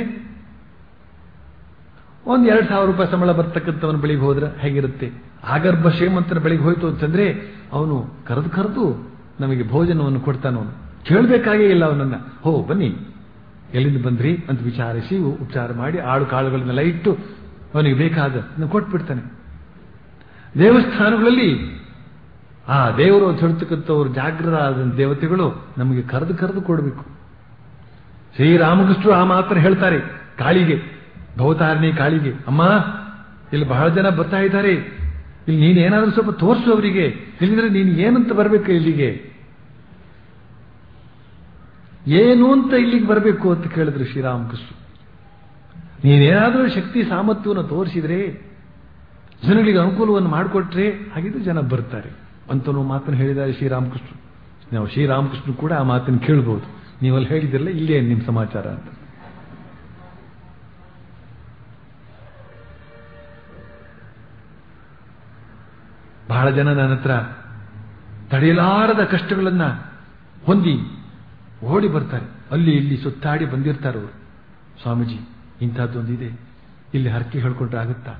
ಒಂದು ಎರಡು ಸಾವಿರ ರೂಪಾಯಿ ಸಂಬಳ ಬರ್ತಕ್ಕಂಥವನ ಬಳಿಗೆ ಹೋದ್ರೆ ಹೇಗಿರುತ್ತೆ ಆಗರ್ಭ ಶ್ರೀಮಂತನ ಬಳಿಗೆ ಹೋಯ್ತು ಅಂತಂದ್ರೆ ಅವನು ಕರೆದು ಕರೆದು ನಮಗೆ ಭೋಜನವನ್ನು ಕೊಡ್ತಾನವನು ಕೇಳಬೇಕಾಗೇ ಇಲ್ಲ ಅವನನ್ನ ಹೋ ಬನ್ನಿ ಎಲ್ಲಿಂದ ಬಂದ್ರಿ ಅಂತ ವಿಚಾರಿಸಿ ಉಪಚಾರ ಮಾಡಿ ಆಳು ಕಾಳುಗಳನ್ನೆಲ್ಲ ಇಟ್ಟು ಅವನಿಗೆ ಬೇಕಾದ ಕೊಟ್ಬಿಡ್ತಾನೆ ದೇವಸ್ಥಾನಗಳಲ್ಲಿ ಆ ದೇವರು ಅಂತ ಹೇಳ್ತಕ್ಕಂಥವ್ರು ಜಾಗೃತ ಆದ ದೇವತೆಗಳು ನಮಗೆ ಕರೆದು ಕರೆದು ಕೊಡಬೇಕು ಶ್ರೀರಾಮಕೃಷ್ಣರು ಆ ಮಾತ್ರ ಹೇಳ್ತಾರೆ ಕಾಳಿಗೆ ಭವತಾರಣಿ ಕಾಳಿಗೆ ಅಮ್ಮ ಇಲ್ಲಿ ಬಹಳ ಜನ ಬರ್ತಾ ಇದ್ದಾರೆ ಇಲ್ಲಿ ನೀನೇನಾದ್ರೂ ಸ್ವಲ್ಪ ತೋರಿಸು ಅವರಿಗೆ ಇಲ್ಲಿದ್ರೆ ನೀನು ಏನಂತ ಬರಬೇಕು ಇಲ್ಲಿಗೆ ಏನು ಅಂತ ಇಲ್ಲಿಗೆ ಬರಬೇಕು ಅಂತ ಕೇಳಿದ್ರು ಶ್ರೀರಾಮಕೃಷ್ಣ ನೀನೇನಾದರೂ ಶಕ್ತಿ ಸಾಮರ್ಥ್ಯವನ್ನು ತೋರಿಸಿದ್ರೆ ಜನಗಳಿಗೆ ಅನುಕೂಲವನ್ನು ಮಾಡಿಕೊಟ್ರೆ ಹಾಗಿದ್ರೆ ಜನ ಬರ್ತಾರೆ ಅಂತನೂ ಮಾತನ್ನು ಹೇಳಿದ್ದಾರೆ ಶ್ರೀರಾಮಕೃಷ್ಣ ನಾವು ಶ್ರೀರಾಮಕೃಷ್ಣ ಕೂಡ ಆ ಮಾತನ್ನು ಕೇಳಬಹುದು ನೀವಲ್ಲಿ ಹೇಳಿದಿರಲ್ಲ ಇಲ್ಲೇ ನಿಮ್ಮ ಸಮಾಚಾರ ಅಂತ ಬಹಳ ಜನ ನನ್ನ ಹತ್ರ ತಡೆಯಲಾರದ ಕಷ್ಟಗಳನ್ನ ಹೊಂದಿ ಓಡಿ ಬರ್ತಾರೆ ಅಲ್ಲಿ ಇಲ್ಲಿ ಸುತ್ತಾಡಿ ಬಂದಿರ್ತಾರೆ ಅವರು ಸ್ವಾಮೀಜಿ ಇಂಥದ್ದೊಂದಿದೆ ಇಲ್ಲಿ ಹರಕೆ ಹೇಳ್ಕೊಂಡ್ರೆ ಆಗುತ್ತಾ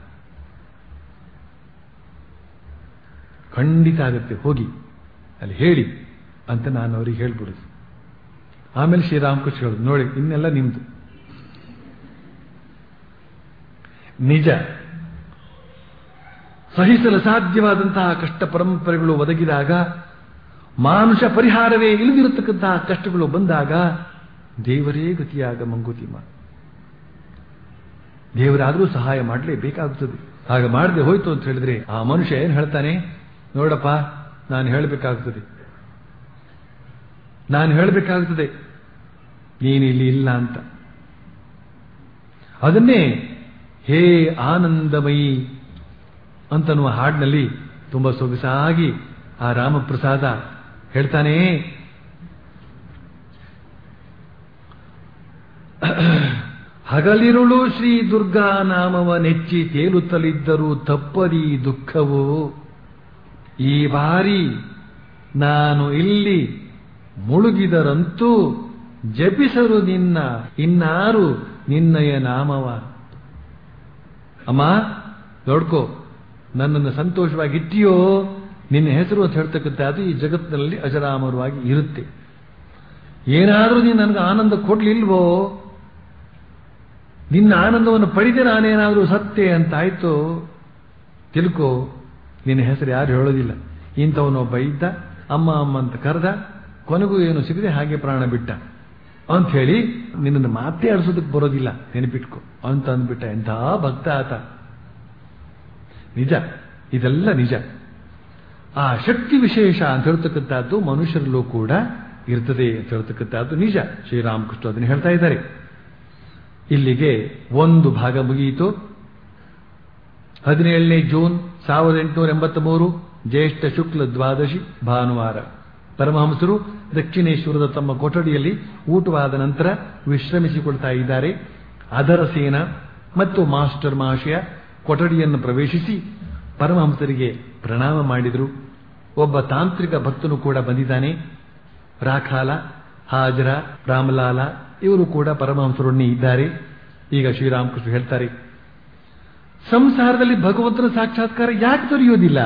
ಖಂಡಿತ ಆಗುತ್ತೆ ಹೋಗಿ ಅಲ್ಲಿ ಹೇಳಿ ಅಂತ ನಾನು ಅವ್ರಿಗೆ ಹೇಳ್ಬಿಡುದು ಆಮೇಲೆ ಶ್ರೀರಾಮಕೃಷ್ಣ ಹೇಳುದು ನೋಡಿ ಇನ್ನೆಲ್ಲ ನಿಮ್ದು ನಿಜ ಸಹಿಸಲು ಸಾಧ್ಯವಾದಂತಹ ಕಷ್ಟ ಪರಂಪರೆಗಳು ಒದಗಿದಾಗ ಮಾನುಷ ಪರಿಹಾರವೇ ಇಳಿದಿರತಕ್ಕಂತಹ ಕಷ್ಟಗಳು ಬಂದಾಗ ದೇವರೇ ಗತಿಯಾಗ ಮಂಗುತಿಮ್ಮ ದೇವರಾದರೂ ಸಹಾಯ ಮಾಡಲೇಬೇಕಾಗುತ್ತದೆ ಹಾಗೆ ಮಾಡದೆ ಹೋಯ್ತು ಅಂತ ಹೇಳಿದ್ರೆ ಆ ಮನುಷ್ಯ ಏನ್ ಹೇಳ್ತಾನೆ ನೋಡಪ್ಪ ನಾನು ಹೇಳಬೇಕಾಗುತ್ತದೆ ನಾನು ಹೇಳಬೇಕಾಗುತ್ತದೆ ನೀನು ಇಲ್ಲಿ ಇಲ್ಲ ಅಂತ ಅದನ್ನೇ ಹೇ ಆನಂದಮಯಿ ಅಂತನ್ನುವ ಹಾಡಿನಲ್ಲಿ ತುಂಬಾ ಸೊಗಸಾಗಿ ಆ ರಾಮಪ್ರಸಾದ ಹೇಳ್ತಾನೆ ಹಗಲಿರುಳು ಶ್ರೀ ದುರ್ಗಾ ನಾಮವ ನೆಚ್ಚಿ ತೇಲುತ್ತಲಿದ್ದರೂ ತಪ್ಪದಿ ದುಃಖವು ಈ ಬಾರಿ ನಾನು ಇಲ್ಲಿ ಮುಳುಗಿದರಂತೂ ಜಪಿಸರು ನಿನ್ನ ಇನ್ನಾರು ನಿನ್ನಯ ನಾಮವ ಅಮ್ಮ ನೋಡ್ಕೋ ನನ್ನನ್ನು ಸಂತೋಷವಾಗಿಟ್ಟಿಯೋ ನಿನ್ನ ಹೆಸರು ಅಂತ ಹೇಳ್ತಕ್ಕಂಥ ಅದು ಈ ಜಗತ್ತಿನಲ್ಲಿ ಅಜರಾಮರವಾಗಿ ಇರುತ್ತೆ ಏನಾದರೂ ನೀನು ನನಗೆ ಆನಂದ ಕೊಡ್ಲಿಲ್ವೋ ನಿನ್ನ ಆನಂದವನ್ನು ಪಡೆದೆ ನಾನೇನಾದರೂ ಸತ್ತೆ ಅಂತಾಯ್ತು ತಿಳ್ಕೋ ನಿನ್ನ ಹೆಸರು ಯಾರು ಹೇಳೋದಿಲ್ಲ ಇಂಥವನೊಬ್ಬ ಇದ್ದ ಅಮ್ಮ ಅಮ್ಮ ಅಂತ ಕರೆದ ಕೊನೆಗೂ ಏನು ಸಿಗದೆ ಹಾಗೆ ಪ್ರಾಣ ಬಿಟ್ಟ ಅಂತ ಹೇಳಿ ನಿನ್ನನ್ನು ಮಾತೇ ಆಡಿಸೋದಕ್ಕೆ ಬರೋದಿಲ್ಲ ನೆನಪಿಟ್ಕೊ ಅಂತ ಅಂದ್ಬಿಟ್ಟ ಎಂಥ ಭಕ್ತ ಆತ ನಿಜ ಇದೆಲ್ಲ ನಿಜ ಆ ಶಕ್ತಿ ವಿಶೇಷ ಅಂತ ಹೇಳ್ತಕ್ಕಂಥದ್ದು ಮನುಷ್ಯರಲ್ಲೂ ಕೂಡ ಇರ್ತದೆ ಅಂತ ಹೇಳ್ತಕ್ಕಂಥದ್ದು ನಿಜ ಶ್ರೀರಾಮಕೃಷ್ಣ ಅದನ್ನು ಹೇಳ್ತಾ ಇದ್ದಾರೆ ಇಲ್ಲಿಗೆ ಒಂದು ಭಾಗ ಮುಗಿಯಿತು ಹದಿನೇಳನೇ ಜೂನ್ ಸಾವಿರದ ಎಂಟುನೂರ ಎಂಬತ್ತ ಮೂರು ಜ್ಯೇಷ್ಠ ಶುಕ್ಲ ದ್ವಾದಶಿ ಭಾನುವಾರ ಪರಮಹಂಸರು ದಕ್ಷಿಣೇಶ್ವರದ ತಮ್ಮ ಕೊಠಡಿಯಲ್ಲಿ ಊಟವಾದ ನಂತರ ವಿಶ್ರಮಿಸಿಕೊಳ್ತಾ ಇದ್ದಾರೆ ಅದರ ಸೇನ ಮತ್ತು ಮಾಸ್ಟರ್ ಮಹಾಶಯ ಕೊಠಡಿಯನ್ನು ಪ್ರವೇಶಿಸಿ ಪರಮಹಂಸರಿಗೆ ಪ್ರಣಾಮ ಮಾಡಿದರು ಒಬ್ಬ ತಾಂತ್ರಿಕ ಭಕ್ತನು ಕೂಡ ಬಂದಿದ್ದಾನೆ ರಾಖಾಲ ಹಾಜರ ರಾಮಲಾಲ ಇವರು ಕೂಡ ಪರಮಹಂಸರೊಡನೆ ಇದ್ದಾರೆ ಈಗ ಶ್ರೀರಾಮಕೃಷ್ಣ ಹೇಳ್ತಾರೆ ಸಂಸಾರದಲ್ಲಿ ಭಗವಂತನ ಸಾಕ್ಷಾತ್ಕಾರ ಯಾಕೆ ದೊರೆಯೋದಿಲ್ಲ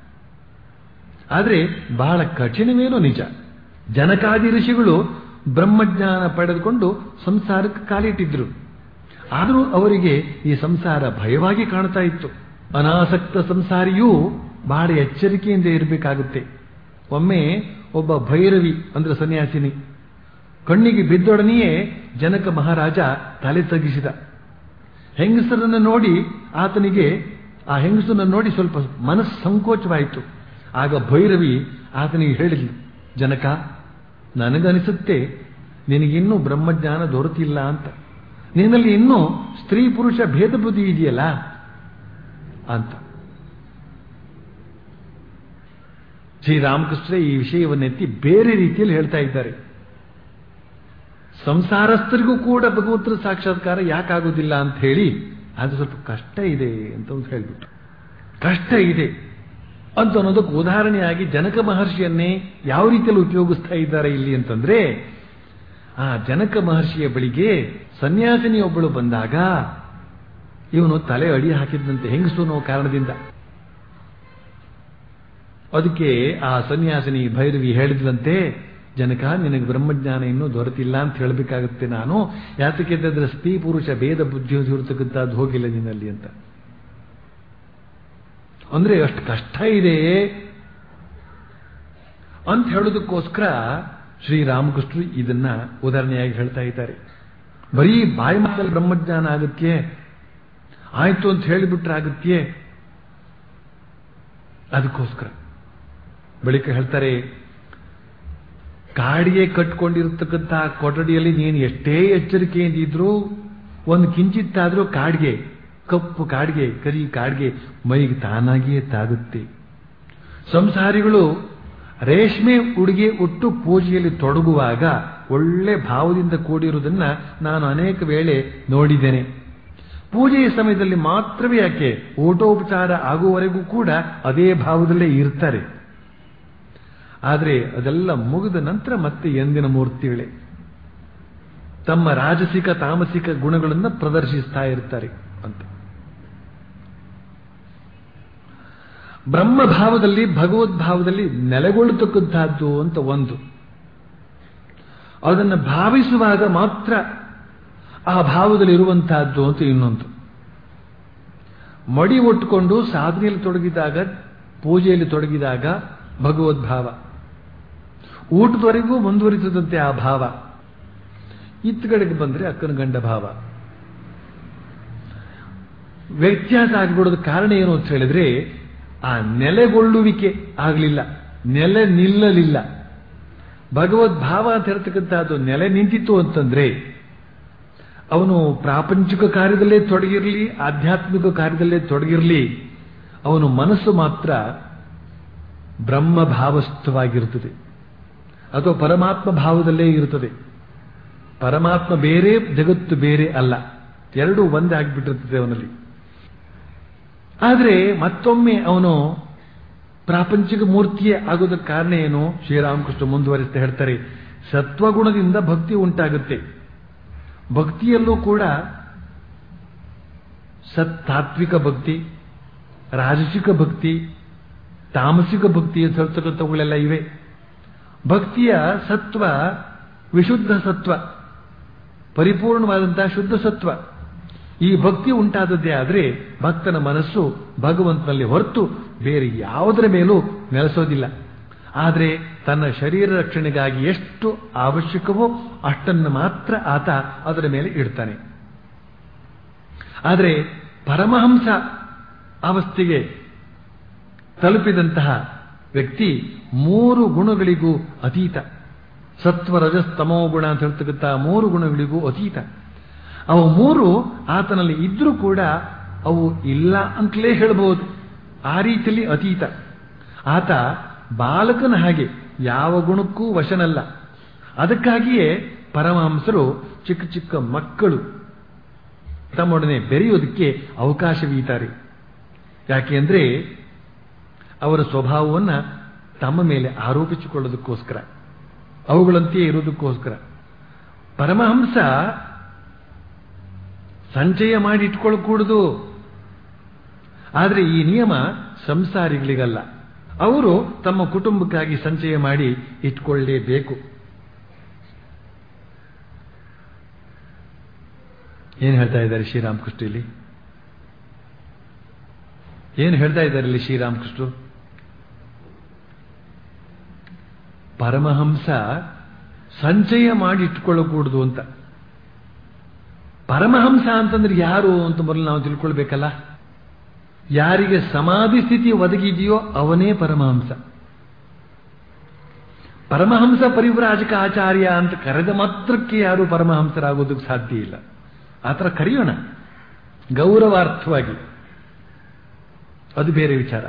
ಆದರೆ ಬಹಳ ಕಠಿಣವೇನೋ ನಿಜ ಜನಕಾದಿ ಋಷಿಗಳು ಬ್ರಹ್ಮಜ್ಞಾನ ಪಡೆದುಕೊಂಡು ಸಂಸಾರಕ್ಕೆ ಕಾಲಿಟ್ಟಿದ್ರು ಆದರೂ ಅವರಿಗೆ ಈ ಸಂಸಾರ ಭಯವಾಗಿ ಕಾಣ್ತಾ ಇತ್ತು ಅನಾಸಕ್ತ ಸಂಸಾರಿಯೂ ಬಹಳ ಎಚ್ಚರಿಕೆಯಿಂದ ಇರಬೇಕಾಗುತ್ತೆ ಒಮ್ಮೆ ಒಬ್ಬ ಭೈರವಿ ಅಂದ್ರೆ ಸನ್ಯಾಸಿನಿ ಕಣ್ಣಿಗೆ ಬಿದ್ದೊಡನೆಯೇ ಜನಕ ಮಹಾರಾಜ ತಲೆ ತಗ್ಗಿಸಿದ ಹೆಂಗಸರನ್ನು ನೋಡಿ ಆತನಿಗೆ ಆ ಹೆಂಗಸರನ್ನು ನೋಡಿ ಸ್ವಲ್ಪ ಮನಸ್ಸು ಸಂಕೋಚವಾಯಿತು ಆಗ ಭೈರವಿ ಆತನಿಗೆ ಹೇಳಿದ್ಲು ಜನಕ ನನಗನಿಸುತ್ತೆ ನಿನಗಿನ್ನೂ ಬ್ರಹ್ಮಜ್ಞಾನ ದೊರೆತಿಲ್ಲ ಅಂತ ನಿನ್ನಲ್ಲಿ ಇನ್ನೂ ಸ್ತ್ರೀ ಪುರುಷ ಭೇದ ಬುದ್ಧಿ ಇದೆಯಲ್ಲ ಅಂತ ಶ್ರೀರಾಮಕೃಷ್ಣ ಈ ವಿಷಯವನ್ನೆತ್ತಿ ಬೇರೆ ರೀತಿಯಲ್ಲಿ ಹೇಳ್ತಾ ಇದ್ದಾರೆ ಸಂಸಾರಸ್ಥರಿಗೂ ಕೂಡ ಭಗವಂತನ ಸಾಕ್ಷಾತ್ಕಾರ ಯಾಕಾಗೋದಿಲ್ಲ ಅಂತ ಹೇಳಿ ಅದು ಸ್ವಲ್ಪ ಕಷ್ಟ ಇದೆ ಅಂತ ಒಂದು ಹೇಳ್ಬಿಟ್ಟು ಕಷ್ಟ ಇದೆ ಅಂತ ಅನ್ನೋದಕ್ಕೆ ಉದಾಹರಣೆಯಾಗಿ ಜನಕ ಮಹರ್ಷಿಯನ್ನೇ ಯಾವ ರೀತಿಯಲ್ಲಿ ಉಪಯೋಗಿಸ್ತಾ ಇದ್ದಾರೆ ಇಲ್ಲಿ ಅಂತಂದ್ರೆ ಆ ಜನಕ ಮಹರ್ಷಿಯ ಬಳಿಗೆ ಸನ್ಯಾಸಿನಿಯೊಬ್ಬಳು ಬಂದಾಗ ಇವನು ತಲೆ ಅಡಿ ಹಾಕಿದ್ದಂತೆ ಹೆಂಗಸು ಅನ್ನೋ ಕಾರಣದಿಂದ ಅದಕ್ಕೆ ಆ ಸನ್ಯಾಸಿನಿ ಭೈರವಿ ಹೇಳಿದ್ಲಂತೆ ಜನಕ ನಿನಗೆ ಬ್ರಹ್ಮಜ್ಞಾನ ಇನ್ನೂ ದೊರೆತಿಲ್ಲ ಅಂತ ಹೇಳಬೇಕಾಗುತ್ತೆ ನಾನು ಯಾತಕ್ಕೆ ಅಂತಂದ್ರೆ ಸ್ತ್ರೀ ಪುರುಷ ಭೇದ ಬುದ್ಧಿ ಇರತಕ್ಕಂಥದ್ದು ಹೋಗಿಲ್ಲ ನಿನ್ನಲ್ಲಿ ಅಂತ ಅಂದ್ರೆ ಅಷ್ಟು ಕಷ್ಟ ಇದೆ ಅಂತ ಹೇಳೋದಕ್ಕೋಸ್ಕರ ಶ್ರೀರಾಮಕೃಷ್ಣರು ಇದನ್ನ ಉದಾಹರಣೆಯಾಗಿ ಹೇಳ್ತಾ ಇದ್ದಾರೆ ಬರೀ ಬಾಯಿ ಮಾತಲ್ಲಿ ಬ್ರಹ್ಮಜ್ಞಾನ ಆಗುತ್ತೆ ಆಯ್ತು ಅಂತ ಹೇಳಿಬಿಟ್ರೆ ಆಗುತ್ತೆ ಅದಕ್ಕೋಸ್ಕರ ಬಳಿಕ ಹೇಳ್ತಾರೆ ಕಾಡಿಗೆ ಕಟ್ಕೊಂಡಿರತಕ್ಕಂಥ ಕೊಠಡಿಯಲ್ಲಿ ನೀನು ಎಷ್ಟೇ ಎಚ್ಚರಿಕೆಯಿಂದ ಇದ್ರೂ ಒಂದು ಕಿಂಚಿತ್ತಾದ್ರೂ ಕಾಡಿಗೆ ಕಪ್ಪು ಕಾಡಿಗೆ ಕರಿ ಕಾಡಿಗೆ ಮೈಗೆ ತಾನಾಗಿಯೇ ತಾಗುತ್ತೆ ಸಂಸಾರಿಗಳು ರೇಷ್ಮೆ ಉಡುಗೆ ಉಟ್ಟು ಪೂಜೆಯಲ್ಲಿ ತೊಡಗುವಾಗ ಒಳ್ಳೆ ಭಾವದಿಂದ ಕೂಡಿರುವುದನ್ನ ನಾನು ಅನೇಕ ವೇಳೆ ನೋಡಿದ್ದೇನೆ ಪೂಜೆಯ ಸಮಯದಲ್ಲಿ ಮಾತ್ರವೇ ಯಾಕೆ ಊಟೋಪಚಾರ ಆಗುವವರೆಗೂ ಕೂಡ ಅದೇ ಭಾವದಲ್ಲೇ ಇರ್ತಾರೆ ಆದರೆ ಅದೆಲ್ಲ ಮುಗಿದ ನಂತರ ಮತ್ತೆ ಎಂದಿನ ಮೂರ್ತಿಗಳೇ ತಮ್ಮ ರಾಜಸಿಕ ತಾಮಸಿಕ ಗುಣಗಳನ್ನು ಪ್ರದರ್ಶಿಸ್ತಾ ಇರ್ತಾರೆ ಅಂತ ಬ್ರಹ್ಮಭಾವದಲ್ಲಿ ಭಗವದ್ಭಾವದಲ್ಲಿ ನೆಲೆಗೊಳ್ಳತಕ್ಕಂತಹದ್ದು ಅಂತ ಒಂದು ಅದನ್ನು ಭಾವಿಸುವಾಗ ಮಾತ್ರ ಆ ಭಾವದಲ್ಲಿ ಇರುವಂತಹದ್ದು ಅಂತ ಇನ್ನೊಂದು ಮಡಿ ಒಟ್ಟುಕೊಂಡು ಸಾಧನೆಯಲ್ಲಿ ತೊಡಗಿದಾಗ ಪೂಜೆಯಲ್ಲಿ ತೊಡಗಿದಾಗ ಭಗವದ್ಭಾವ ಊಟದವರೆಗೂ ಮುಂದುವರಿಸದಂತೆ ಆ ಭಾವ ಇತ್ತ ಕಡೆಗೆ ಬಂದರೆ ಅಕ್ಕನ ಗಂಡ ಭಾವ ವ್ಯತ್ಯಾಸ ಆಗಿಬಿಡೋದ ಕಾರಣ ಏನು ಅಂತ ಹೇಳಿದ್ರೆ ಆ ನೆಲೆಗೊಳ್ಳುವಿಕೆ ಆಗಲಿಲ್ಲ ನೆಲೆ ನಿಲ್ಲಲಿಲ್ಲ ಭಗವದ್ಭಾವ ಅಂತ ಹೇಳ್ತಕ್ಕಂಥದ್ದು ನೆಲೆ ನಿಂತಿತ್ತು ಅಂತಂದ್ರೆ ಅವನು ಪ್ರಾಪಂಚಿಕ ಕಾರ್ಯದಲ್ಲೇ ತೊಡಗಿರಲಿ ಆಧ್ಯಾತ್ಮಿಕ ಕಾರ್ಯದಲ್ಲೇ ತೊಡಗಿರಲಿ ಅವನು ಮನಸ್ಸು ಮಾತ್ರ ಬ್ರಹ್ಮ ಭಾವಸ್ಥವಾಗಿರುತ್ತದೆ ಅಥವಾ ಪರಮಾತ್ಮ ಭಾವದಲ್ಲೇ ಇರುತ್ತದೆ ಪರಮಾತ್ಮ ಬೇರೆ ಜಗತ್ತು ಬೇರೆ ಅಲ್ಲ ಎರಡೂ ಒಂದೇ ಆಗಿಬಿಟ್ಟಿರ್ತದೆ ಅವನಲ್ಲಿ ಆದರೆ ಮತ್ತೊಮ್ಮೆ ಅವನು ಪ್ರಾಪಂಚಿಕ ಮೂರ್ತಿಯೇ ಆಗೋದಕ್ಕೆ ಕಾರಣ ಏನು ಶ್ರೀರಾಮಕೃಷ್ಣ ಮುಂದುವರಿಸ್ತಾ ಹೇಳ್ತಾರೆ ಸತ್ವಗುಣದಿಂದ ಭಕ್ತಿ ಉಂಟಾಗುತ್ತೆ ಭಕ್ತಿಯಲ್ಲೂ ಕೂಡ ಸತ್ ತಾತ್ವಿಕ ಭಕ್ತಿ ರಾಜಸಿಕ ಭಕ್ತಿ ತಾಮಸಿಕ ಭಕ್ತಿ ಅಂತ ಹೇಳ್ತಕ್ಕಂಥವುಗಳೆಲ್ಲ ಇವೆ ಭಕ್ತಿಯ ಸತ್ವ ವಿಶುದ್ಧ ಸತ್ವ ಪರಿಪೂರ್ಣವಾದಂತಹ ಶುದ್ಧ ಸತ್ವ ಈ ಭಕ್ತಿ ಉಂಟಾದದ್ದೇ ಆದರೆ ಭಕ್ತನ ಮನಸ್ಸು ಭಗವಂತನಲ್ಲಿ ಹೊರತು ಬೇರೆ ಯಾವುದರ ಮೇಲೂ ನೆಲೆಸೋದಿಲ್ಲ ಆದರೆ ತನ್ನ ಶರೀರ ರಕ್ಷಣೆಗಾಗಿ ಎಷ್ಟು ಅವಶ್ಯಕವೋ ಅಷ್ಟನ್ನು ಮಾತ್ರ ಆತ ಅದರ ಮೇಲೆ ಇಡ್ತಾನೆ ಆದರೆ ಪರಮಹಂಸ ಅವಸ್ಥೆಗೆ ತಲುಪಿದಂತಹ ವ್ಯಕ್ತಿ ಮೂರು ಗುಣಗಳಿಗೂ ಅತೀತ ಸತ್ವ ರಜಸ್ತಮೋ ಗುಣ ಅಂತ ಹೇಳ್ತಕ್ಕಂಥ ಮೂರು ಗುಣಗಳಿಗೂ ಅತೀತ ಅವು ಮೂರು ಆತನಲ್ಲಿ ಇದ್ರೂ ಕೂಡ ಅವು ಇಲ್ಲ ಅಂತಲೇ ಹೇಳಬಹುದು ಆ ರೀತಿಯಲ್ಲಿ ಅತೀತ ಆತ ಬಾಲಕನ ಹಾಗೆ ಯಾವ ಗುಣಕ್ಕೂ ವಶನಲ್ಲ ಅದಕ್ಕಾಗಿಯೇ ಪರಮಹಂಸರು ಚಿಕ್ಕ ಚಿಕ್ಕ ಮಕ್ಕಳು ತಮ್ಮೊಡನೆ ಬೆರೆಯೋದಕ್ಕೆ ಅವಕಾಶವೀತಾರೆ ಯಾಕೆಂದ್ರೆ ಅವರ ಸ್ವಭಾವವನ್ನ ತಮ್ಮ ಮೇಲೆ ಆರೋಪಿಸಿಕೊಳ್ಳೋದಕ್ಕೋಸ್ಕರ ಅವುಗಳಂತೆಯೇ ಇರೋದಕ್ಕೋಸ್ಕರ ಪರಮಹಂಸ ಸಂಚಯ ಮಾಡಿ ಇಟ್ಕೊಳ್ಳಕೂಡದು ಆದರೆ ಈ ನಿಯಮ ಸಂಸಾರಿಗಳಿಗಲ್ಲ ಅವರು ತಮ್ಮ ಕುಟುಂಬಕ್ಕಾಗಿ ಸಂಚಯ ಮಾಡಿ ಇಟ್ಕೊಳ್ಳೇಬೇಕು ಏನು ಹೇಳ್ತಾ ಇದ್ದಾರೆ ಶ್ರೀರಾಮಕೃಷ್ಣ ಇಲ್ಲಿ ಏನು ಹೇಳ್ತಾ ಇದ್ದಾರೆ ಇಲ್ಲಿ ಶ್ರೀರಾಮಕೃಷ್ಣರು ಪರಮಹಂಸ ಸಂಚಯ ಮಾಡಿ ಇಟ್ಕೊಳ್ಳಕೂಡದು ಅಂತ ಪರಮಹಂಸ ಅಂತಂದ್ರೆ ಯಾರು ಅಂತ ಮೊದಲು ನಾವು ತಿಳ್ಕೊಳ್ಬೇಕಲ್ಲ ಯಾರಿಗೆ ಸಮಾಧಿ ಸ್ಥಿತಿ ಒದಗಿದೆಯೋ ಅವನೇ ಪರಮಹಂಸ ಪರಮಹಂಸ ಪರಿವ್ರಾಜಕ ಆಚಾರ್ಯ ಅಂತ ಕರೆದ ಮಾತ್ರಕ್ಕೆ ಯಾರು ಪರಮಹಂಸರಾಗೋದಕ್ಕೆ ಸಾಧ್ಯ ಇಲ್ಲ ಆ ಥರ ಕರೆಯೋಣ ಗೌರವಾರ್ಥವಾಗಿ ಅದು ಬೇರೆ ವಿಚಾರ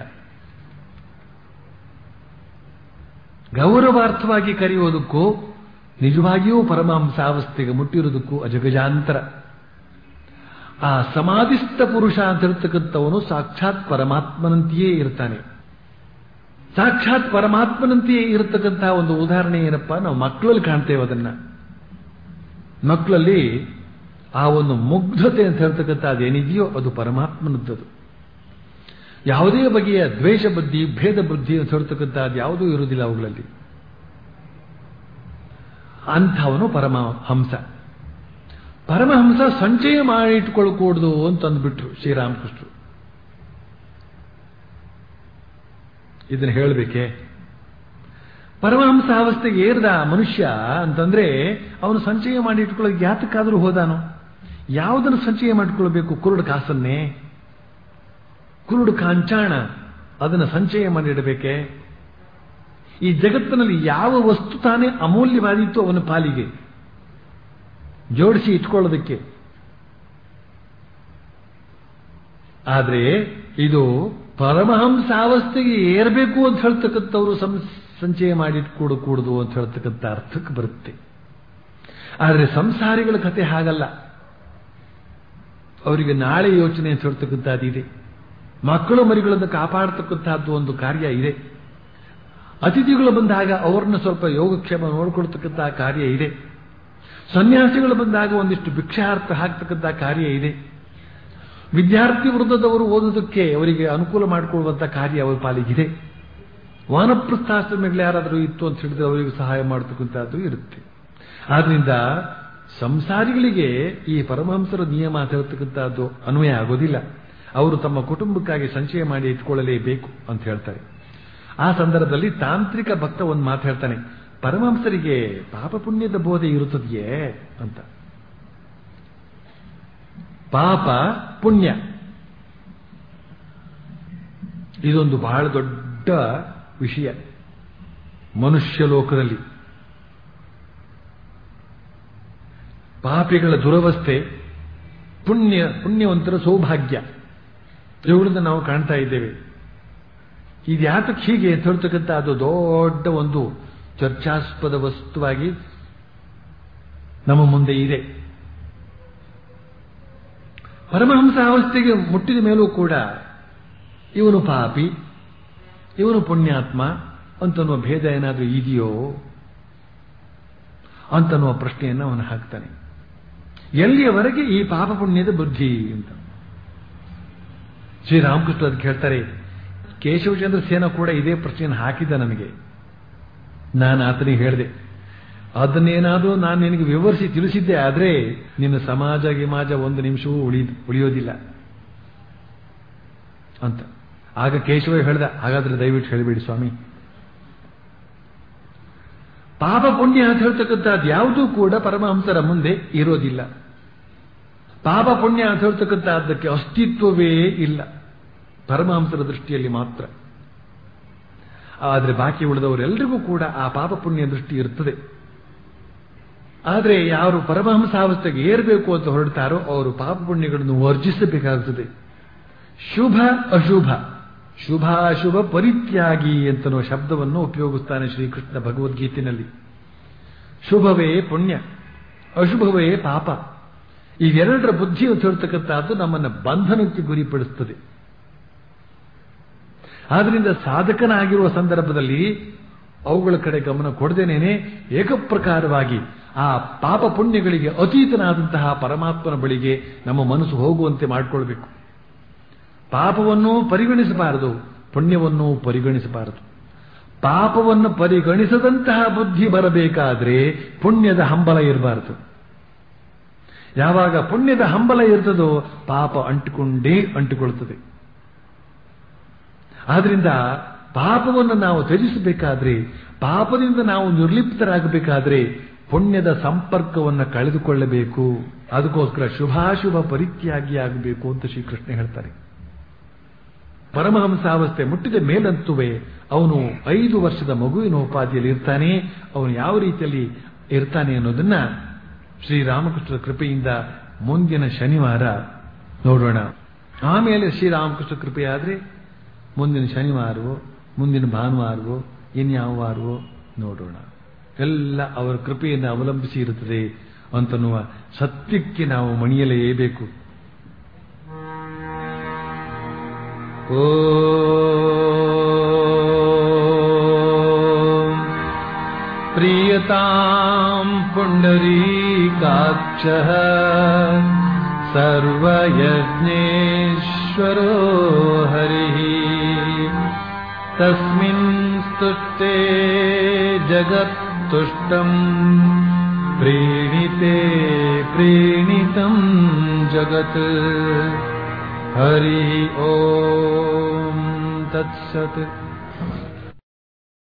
ಗೌರವಾರ್ಥವಾಗಿ ಕರೆಯೋದಕ್ಕೂ ನಿಜವಾಗಿಯೂ ಪರಮಹಂಸಾವಸ್ಥೆಗೆ ಮುಟ್ಟಿರೋದಕ್ಕೂ ಅಜಗಜಾಂತರ ಆ ಸಮಾಧಿಸ್ಥ ಪುರುಷ ಅಂತ ಹೇಳ್ತಕ್ಕಂಥವನು ಸಾಕ್ಷಾತ್ ಪರಮಾತ್ಮನಂತೆಯೇ ಇರ್ತಾನೆ ಸಾಕ್ಷಾತ್ ಪರಮಾತ್ಮನಂತೆಯೇ ಇರತಕ್ಕಂತಹ ಒಂದು ಉದಾಹರಣೆ ಏನಪ್ಪಾ ನಾವು ಮಕ್ಕಳಲ್ಲಿ ಕಾಣ್ತೇವೆ ಅದನ್ನ ಮಕ್ಕಳಲ್ಲಿ ಆ ಒಂದು ಮುಗ್ಧತೆ ಅಂತ ಹೇಳ್ತಕ್ಕಂಥ ಅದೇನಿದೆಯೋ ಅದು ಪರಮಾತ್ಮನದ್ದದು ಯಾವುದೇ ಬಗೆಯ ದ್ವೇಷ ಬುದ್ಧಿ ಭೇದ ಬುದ್ಧಿ ಅಂತ ಹೇಳ್ತಕ್ಕಂಥ ಅದು ಯಾವುದೂ ಇರುವುದಿಲ್ಲ ಅವುಗಳಲ್ಲಿ ಅಂಥವನು ಪರಮಹಂಸ ಪರಮಹಂಸ ಸಂಚಯ ಮಾಡಿ ಇಟ್ಕೊಳ್ಕೂಡ್ದು ಅಂತಂದ್ಬಿಟ್ರು ಶ್ರೀರಾಮಕೃಷ್ಣರು ಇದನ್ನು ಹೇಳಬೇಕೆ ಪರಮಹಂಸ ಅವಸ್ಥೆಗೆ ಏರ್ದ ಮನುಷ್ಯ ಅಂತಂದ್ರೆ ಅವನು ಸಂಚಯ ಮಾಡಿ ಇಟ್ಕೊಳ್ಳೋಕೆ ಯಾತಕ್ಕಾದ್ರೂ ಹೋದಾನು ಯಾವುದನ್ನು ಸಂಚಯ ಮಾಡಿಕೊಳ್ಬೇಕು ಕುರುಡು ಕಾಸನ್ನೇ ಕುರುಡು ಕಾಂಚಾಣ ಅದನ್ನು ಸಂಚಯ ಮಾಡಿಡಬೇಕೆ ಈ ಜಗತ್ತಿನಲ್ಲಿ ಯಾವ ವಸ್ತು ತಾನೇ ಅಮೂಲ್ಯವಾದಿತ್ತು ಅವನ ಪಾಲಿಗೆ ಜೋಡಿಸಿ ಇಟ್ಕೊಳ್ಳೋದಕ್ಕೆ ಆದರೆ ಇದು ಪರಮಹಂಸಾವಸ್ಥೆಗೆ ಏರಬೇಕು ಅಂತ ಹೇಳ್ತಕ್ಕಂಥವ್ರು ಸಂಚಯ ಮಾಡಿಟ್ಕೊಡು ಕೂಡುದು ಅಂತ ಹೇಳ್ತಕ್ಕಂಥ ಅರ್ಥಕ್ಕೆ ಬರುತ್ತೆ ಆದರೆ ಸಂಸಾರಿಗಳ ಕತೆ ಹಾಗಲ್ಲ ಅವರಿಗೆ ನಾಳೆ ಯೋಚನೆ ಅಂತ ಹೇಳ್ತಕ್ಕಂಥದ್ದು ಇದೆ ಮಕ್ಕಳು ಮರಿಗಳನ್ನು ಕಾಪಾಡತಕ್ಕಂತಹದ್ದು ಒಂದು ಕಾರ್ಯ ಇದೆ ಅತಿಥಿಗಳು ಬಂದಾಗ ಅವ್ರನ್ನ ಸ್ವಲ್ಪ ಯೋಗಕ್ಷೇಮ ನೋಡ್ಕೊಳ್ತಕ್ಕಂತಹ ಕಾರ್ಯ ಇದೆ ಸನ್ಯಾಸಿಗಳು ಬಂದಾಗ ಒಂದಿಷ್ಟು ಭಿಕ್ಷಾರ್ಥ ಹಾಕ್ತಕ್ಕಂಥ ಕಾರ್ಯ ಇದೆ ವಿದ್ಯಾರ್ಥಿ ವೃಂದದವರು ಓದೋದಕ್ಕೆ ಅವರಿಗೆ ಅನುಕೂಲ ಮಾಡಿಕೊಳ್ಳುವಂಥ ಕಾರ್ಯ ಅವರ ಪಾಲಿಗಿದೆ ವಾನಪ್ರಸ್ಥಾಶ್ರಮಗಳು ಯಾರಾದರೂ ಇತ್ತು ಅಂತ ಹೇಳಿದ್ರೆ ಅವರಿಗೆ ಸಹಾಯ ಮಾಡತಕ್ಕಂಥದ್ದು ಇರುತ್ತೆ ಆದ್ರಿಂದ ಸಂಸಾರಿಗಳಿಗೆ ಈ ಪರಮಹಂಸರ ನಿಯಮ ಅಂತ ಹೇಳ್ತಕ್ಕಂಥದ್ದು ಅನ್ವಯ ಆಗೋದಿಲ್ಲ ಅವರು ತಮ್ಮ ಕುಟುಂಬಕ್ಕಾಗಿ ಸಂಚಯ ಮಾಡಿ ಇಟ್ಕೊಳ್ಳಲೇಬೇಕು ಅಂತ ಹೇಳ್ತಾರೆ ಆ ಸಂದರ್ಭದಲ್ಲಿ ತಾಂತ್ರಿಕ ಭಕ್ತ ಒಂದು ಮಾತು ಹೇಳ್ತಾನೆ ಪರಮಹಂಸರಿಗೆ ಪಾಪ ಪುಣ್ಯದ ಬೋಧೆ ಇರುತ್ತದೆಯೇ ಅಂತ ಪಾಪ ಪುಣ್ಯ ಇದೊಂದು ಬಹಳ ದೊಡ್ಡ ವಿಷಯ ಮನುಷ್ಯ ಲೋಕದಲ್ಲಿ ಪಾಪಿಗಳ ದುರವಸ್ಥೆ ಪುಣ್ಯ ಪುಣ್ಯವಂತರ ಸೌಭಾಗ್ಯ ಇವುಗಳಿಂದ ನಾವು ಕಾಣ್ತಾ ಇದ್ದೇವೆ ಇದು ಯಾತಕ್ಕೆ ಹೀಗೆ ತೋರ್ತಕ್ಕಂಥ ಅದು ದೊಡ್ಡ ಒಂದು ಚರ್ಚಾಸ್ಪದ ವಸ್ತುವಾಗಿ ನಮ್ಮ ಮುಂದೆ ಇದೆ ಪರಮಹಂಸ ಅವಸ್ಥೆಗೆ ಮುಟ್ಟಿದ ಮೇಲೂ ಕೂಡ ಇವನು ಪಾಪಿ ಇವನು ಪುಣ್ಯಾತ್ಮ ಅಂತನ್ನುವ ಭೇದ ಏನಾದರೂ ಇದೆಯೋ ಅಂತನ್ನುವ ಪ್ರಶ್ನೆಯನ್ನು ಅವನು ಹಾಕ್ತಾನೆ ಎಲ್ಲಿಯವರೆಗೆ ಈ ಪಾಪ ಪುಣ್ಯದ ಬುದ್ಧಿ ಅಂತ ಶ್ರೀರಾಮಕೃಷ್ಣ ಅದಕ್ಕೆ ಹೇಳ್ತಾರೆ ಕೇಶವಚಂದ್ರ ಸೇನ ಕೂಡ ಇದೇ ಪ್ರಶ್ನೆಯನ್ನು ಹಾಕಿದ್ದ ನನಗೆ ನಾನು ಆತನಿಗೆ ಹೇಳಿದೆ ಅದನ್ನೇನಾದರೂ ನಾನು ನಿನಗೆ ವಿವರಿಸಿ ತಿಳಿಸಿದ್ದೆ ಆದರೆ ನಿನ್ನ ಸಮಾಜ ಗಿಮಾಜ ಒಂದು ನಿಮಿಷವೂ ಉಳಿ ಉಳಿಯೋದಿಲ್ಲ ಅಂತ ಆಗ ಕೇಶವ ಹೇಳ್ದ ಹಾಗಾದ್ರೆ ದಯವಿಟ್ಟು ಹೇಳಿಬಿಡಿ ಸ್ವಾಮಿ ಪಾಪ ಪುಣ್ಯ ಅಂತ ಹೇಳ್ತಕ್ಕಂಥದ್ದು ಯಾವುದೂ ಕೂಡ ಪರಮಹಂಸರ ಮುಂದೆ ಇರೋದಿಲ್ಲ ಪಾಪ ಪುಣ್ಯ ಅಂತ ಹೇಳ್ತಕ್ಕಂಥದ್ದಕ್ಕೆ ಅಸ್ತಿತ್ವವೇ ಇಲ್ಲ ಪರಮಹಂಸರ ದೃಷ್ಟಿಯಲ್ಲಿ ಮಾತ್ರ ಆದರೆ ಬಾಕಿ ಉಳಿದವರೆಲ್ಲರಿಗೂ ಕೂಡ ಆ ಪಾಪ ಪುಣ್ಯ ದೃಷ್ಟಿ ಇರ್ತದೆ ಆದರೆ ಯಾರು ಪರಮಹಂಸಾವಸ್ಥೆಗೆ ಏರಬೇಕು ಅಂತ ಹೊರಡ್ತಾರೋ ಅವರು ಪಾಪ ಪುಣ್ಯಗಳನ್ನು ವರ್ಜಿಸಬೇಕಾಗುತ್ತದೆ ಶುಭ ಅಶುಭ ಶುಭ ಅಶುಭ ಪರಿತ್ಯಾಗಿ ಅಂತನೋ ಶಬ್ದವನ್ನು ಉಪಯೋಗಿಸ್ತಾನೆ ಶ್ರೀಕೃಷ್ಣ ಭಗವದ್ಗೀತೆಯಲ್ಲಿ ಶುಭವೇ ಪುಣ್ಯ ಅಶುಭವೇ ಪಾಪ ಇವೆರಡರ ಬುದ್ಧಿ ಅಂತ ಹೇಳ್ತಕ್ಕಂಥದ್ದು ನಮ್ಮನ್ನು ಬಂಧನಕ್ಕೆ ಗುರಿಪಡಿಸುತ್ತದೆ ಆದ್ರಿಂದ ಸಾಧಕನಾಗಿರುವ ಸಂದರ್ಭದಲ್ಲಿ ಅವುಗಳ ಕಡೆ ಗಮನ ಕೊಡದೇನೇನೆ ಏಕಪ್ರಕಾರವಾಗಿ ಆ ಪಾಪ ಪುಣ್ಯಗಳಿಗೆ ಅತೀತನಾದಂತಹ ಪರಮಾತ್ಮನ ಬಳಿಗೆ ನಮ್ಮ ಮನಸ್ಸು ಹೋಗುವಂತೆ ಮಾಡಿಕೊಳ್ಬೇಕು ಪಾಪವನ್ನು ಪರಿಗಣಿಸಬಾರದು ಪುಣ್ಯವನ್ನು ಪರಿಗಣಿಸಬಾರದು ಪಾಪವನ್ನು ಪರಿಗಣಿಸದಂತಹ ಬುದ್ಧಿ ಬರಬೇಕಾದ್ರೆ ಪುಣ್ಯದ ಹಂಬಲ ಇರಬಾರದು ಯಾವಾಗ ಪುಣ್ಯದ ಹಂಬಲ ಇರ್ತದೋ ಪಾಪ ಅಂಟಿಕೊಂಡೇ ಅಂಟಿಕೊಳ್ಳುತ್ತದೆ ಆದ್ರಿಂದ ಪಾಪವನ್ನು ನಾವು ತ್ಯಜಿಸಬೇಕಾದ್ರೆ ಪಾಪದಿಂದ ನಾವು ನಿರ್ಲಿಪ್ತರಾಗಬೇಕಾದ್ರೆ ಪುಣ್ಯದ ಸಂಪರ್ಕವನ್ನು ಕಳೆದುಕೊಳ್ಳಬೇಕು ಅದಕ್ಕೋಸ್ಕರ ಶುಭಾಶುಭ ಪರಿತ್ಯಾಗಿ ಆಗಬೇಕು ಅಂತ ಶ್ರೀಕೃಷ್ಣ ಹೇಳ್ತಾರೆ ಪರಮಹಂಸಾವಸ್ಥೆ ಮುಟ್ಟಿದ ಮೇಲಂತುವೆ ಅವನು ಐದು ವರ್ಷದ ಮಗುವಿನ ಉಪಾಧಿಯಲ್ಲಿ ಇರ್ತಾನೆ ಅವನು ಯಾವ ರೀತಿಯಲ್ಲಿ ಇರ್ತಾನೆ ಅನ್ನೋದನ್ನ ಶ್ರೀರಾಮಕೃಷ್ಣರ ಕೃಪೆಯಿಂದ ಮುಂದಿನ ಶನಿವಾರ ನೋಡೋಣ ಆಮೇಲೆ ಶ್ರೀರಾಮಕೃಷ್ಣ ಕೃಪೆಯಾದ್ರೆ ಮುಂದಿನ ಶನಿವಾರವೋ ಮುಂದಿನ ಭಾನುವಾರವೋ ಇನ್ಯಾವ ವಾರವೋ ನೋಡೋಣ ಎಲ್ಲ ಅವರ ಕೃಪೆಯನ್ನು ಅವಲಂಬಿಸಿ ಇರುತ್ತದೆ ಅಂತನ್ನುವ ಸತ್ಯಕ್ಕೆ ನಾವು ಮಣಿಯಲೇಬೇಕು ಓ ಪ್ರಿಯತಾಂ ಪುಂಡರೀಕಾಕ್ಷಃ ಸರ್ವಯಜ್ಞೇಶ್ವರೋ ಹರಿಃ ತಸ್ಮಿನ್ ಸ್ತುಷ್ಟೇ ಜಗತ್ तुष्टम् प्रीणिते प्रीणितम् जगत् हरि ॐ तत्सत्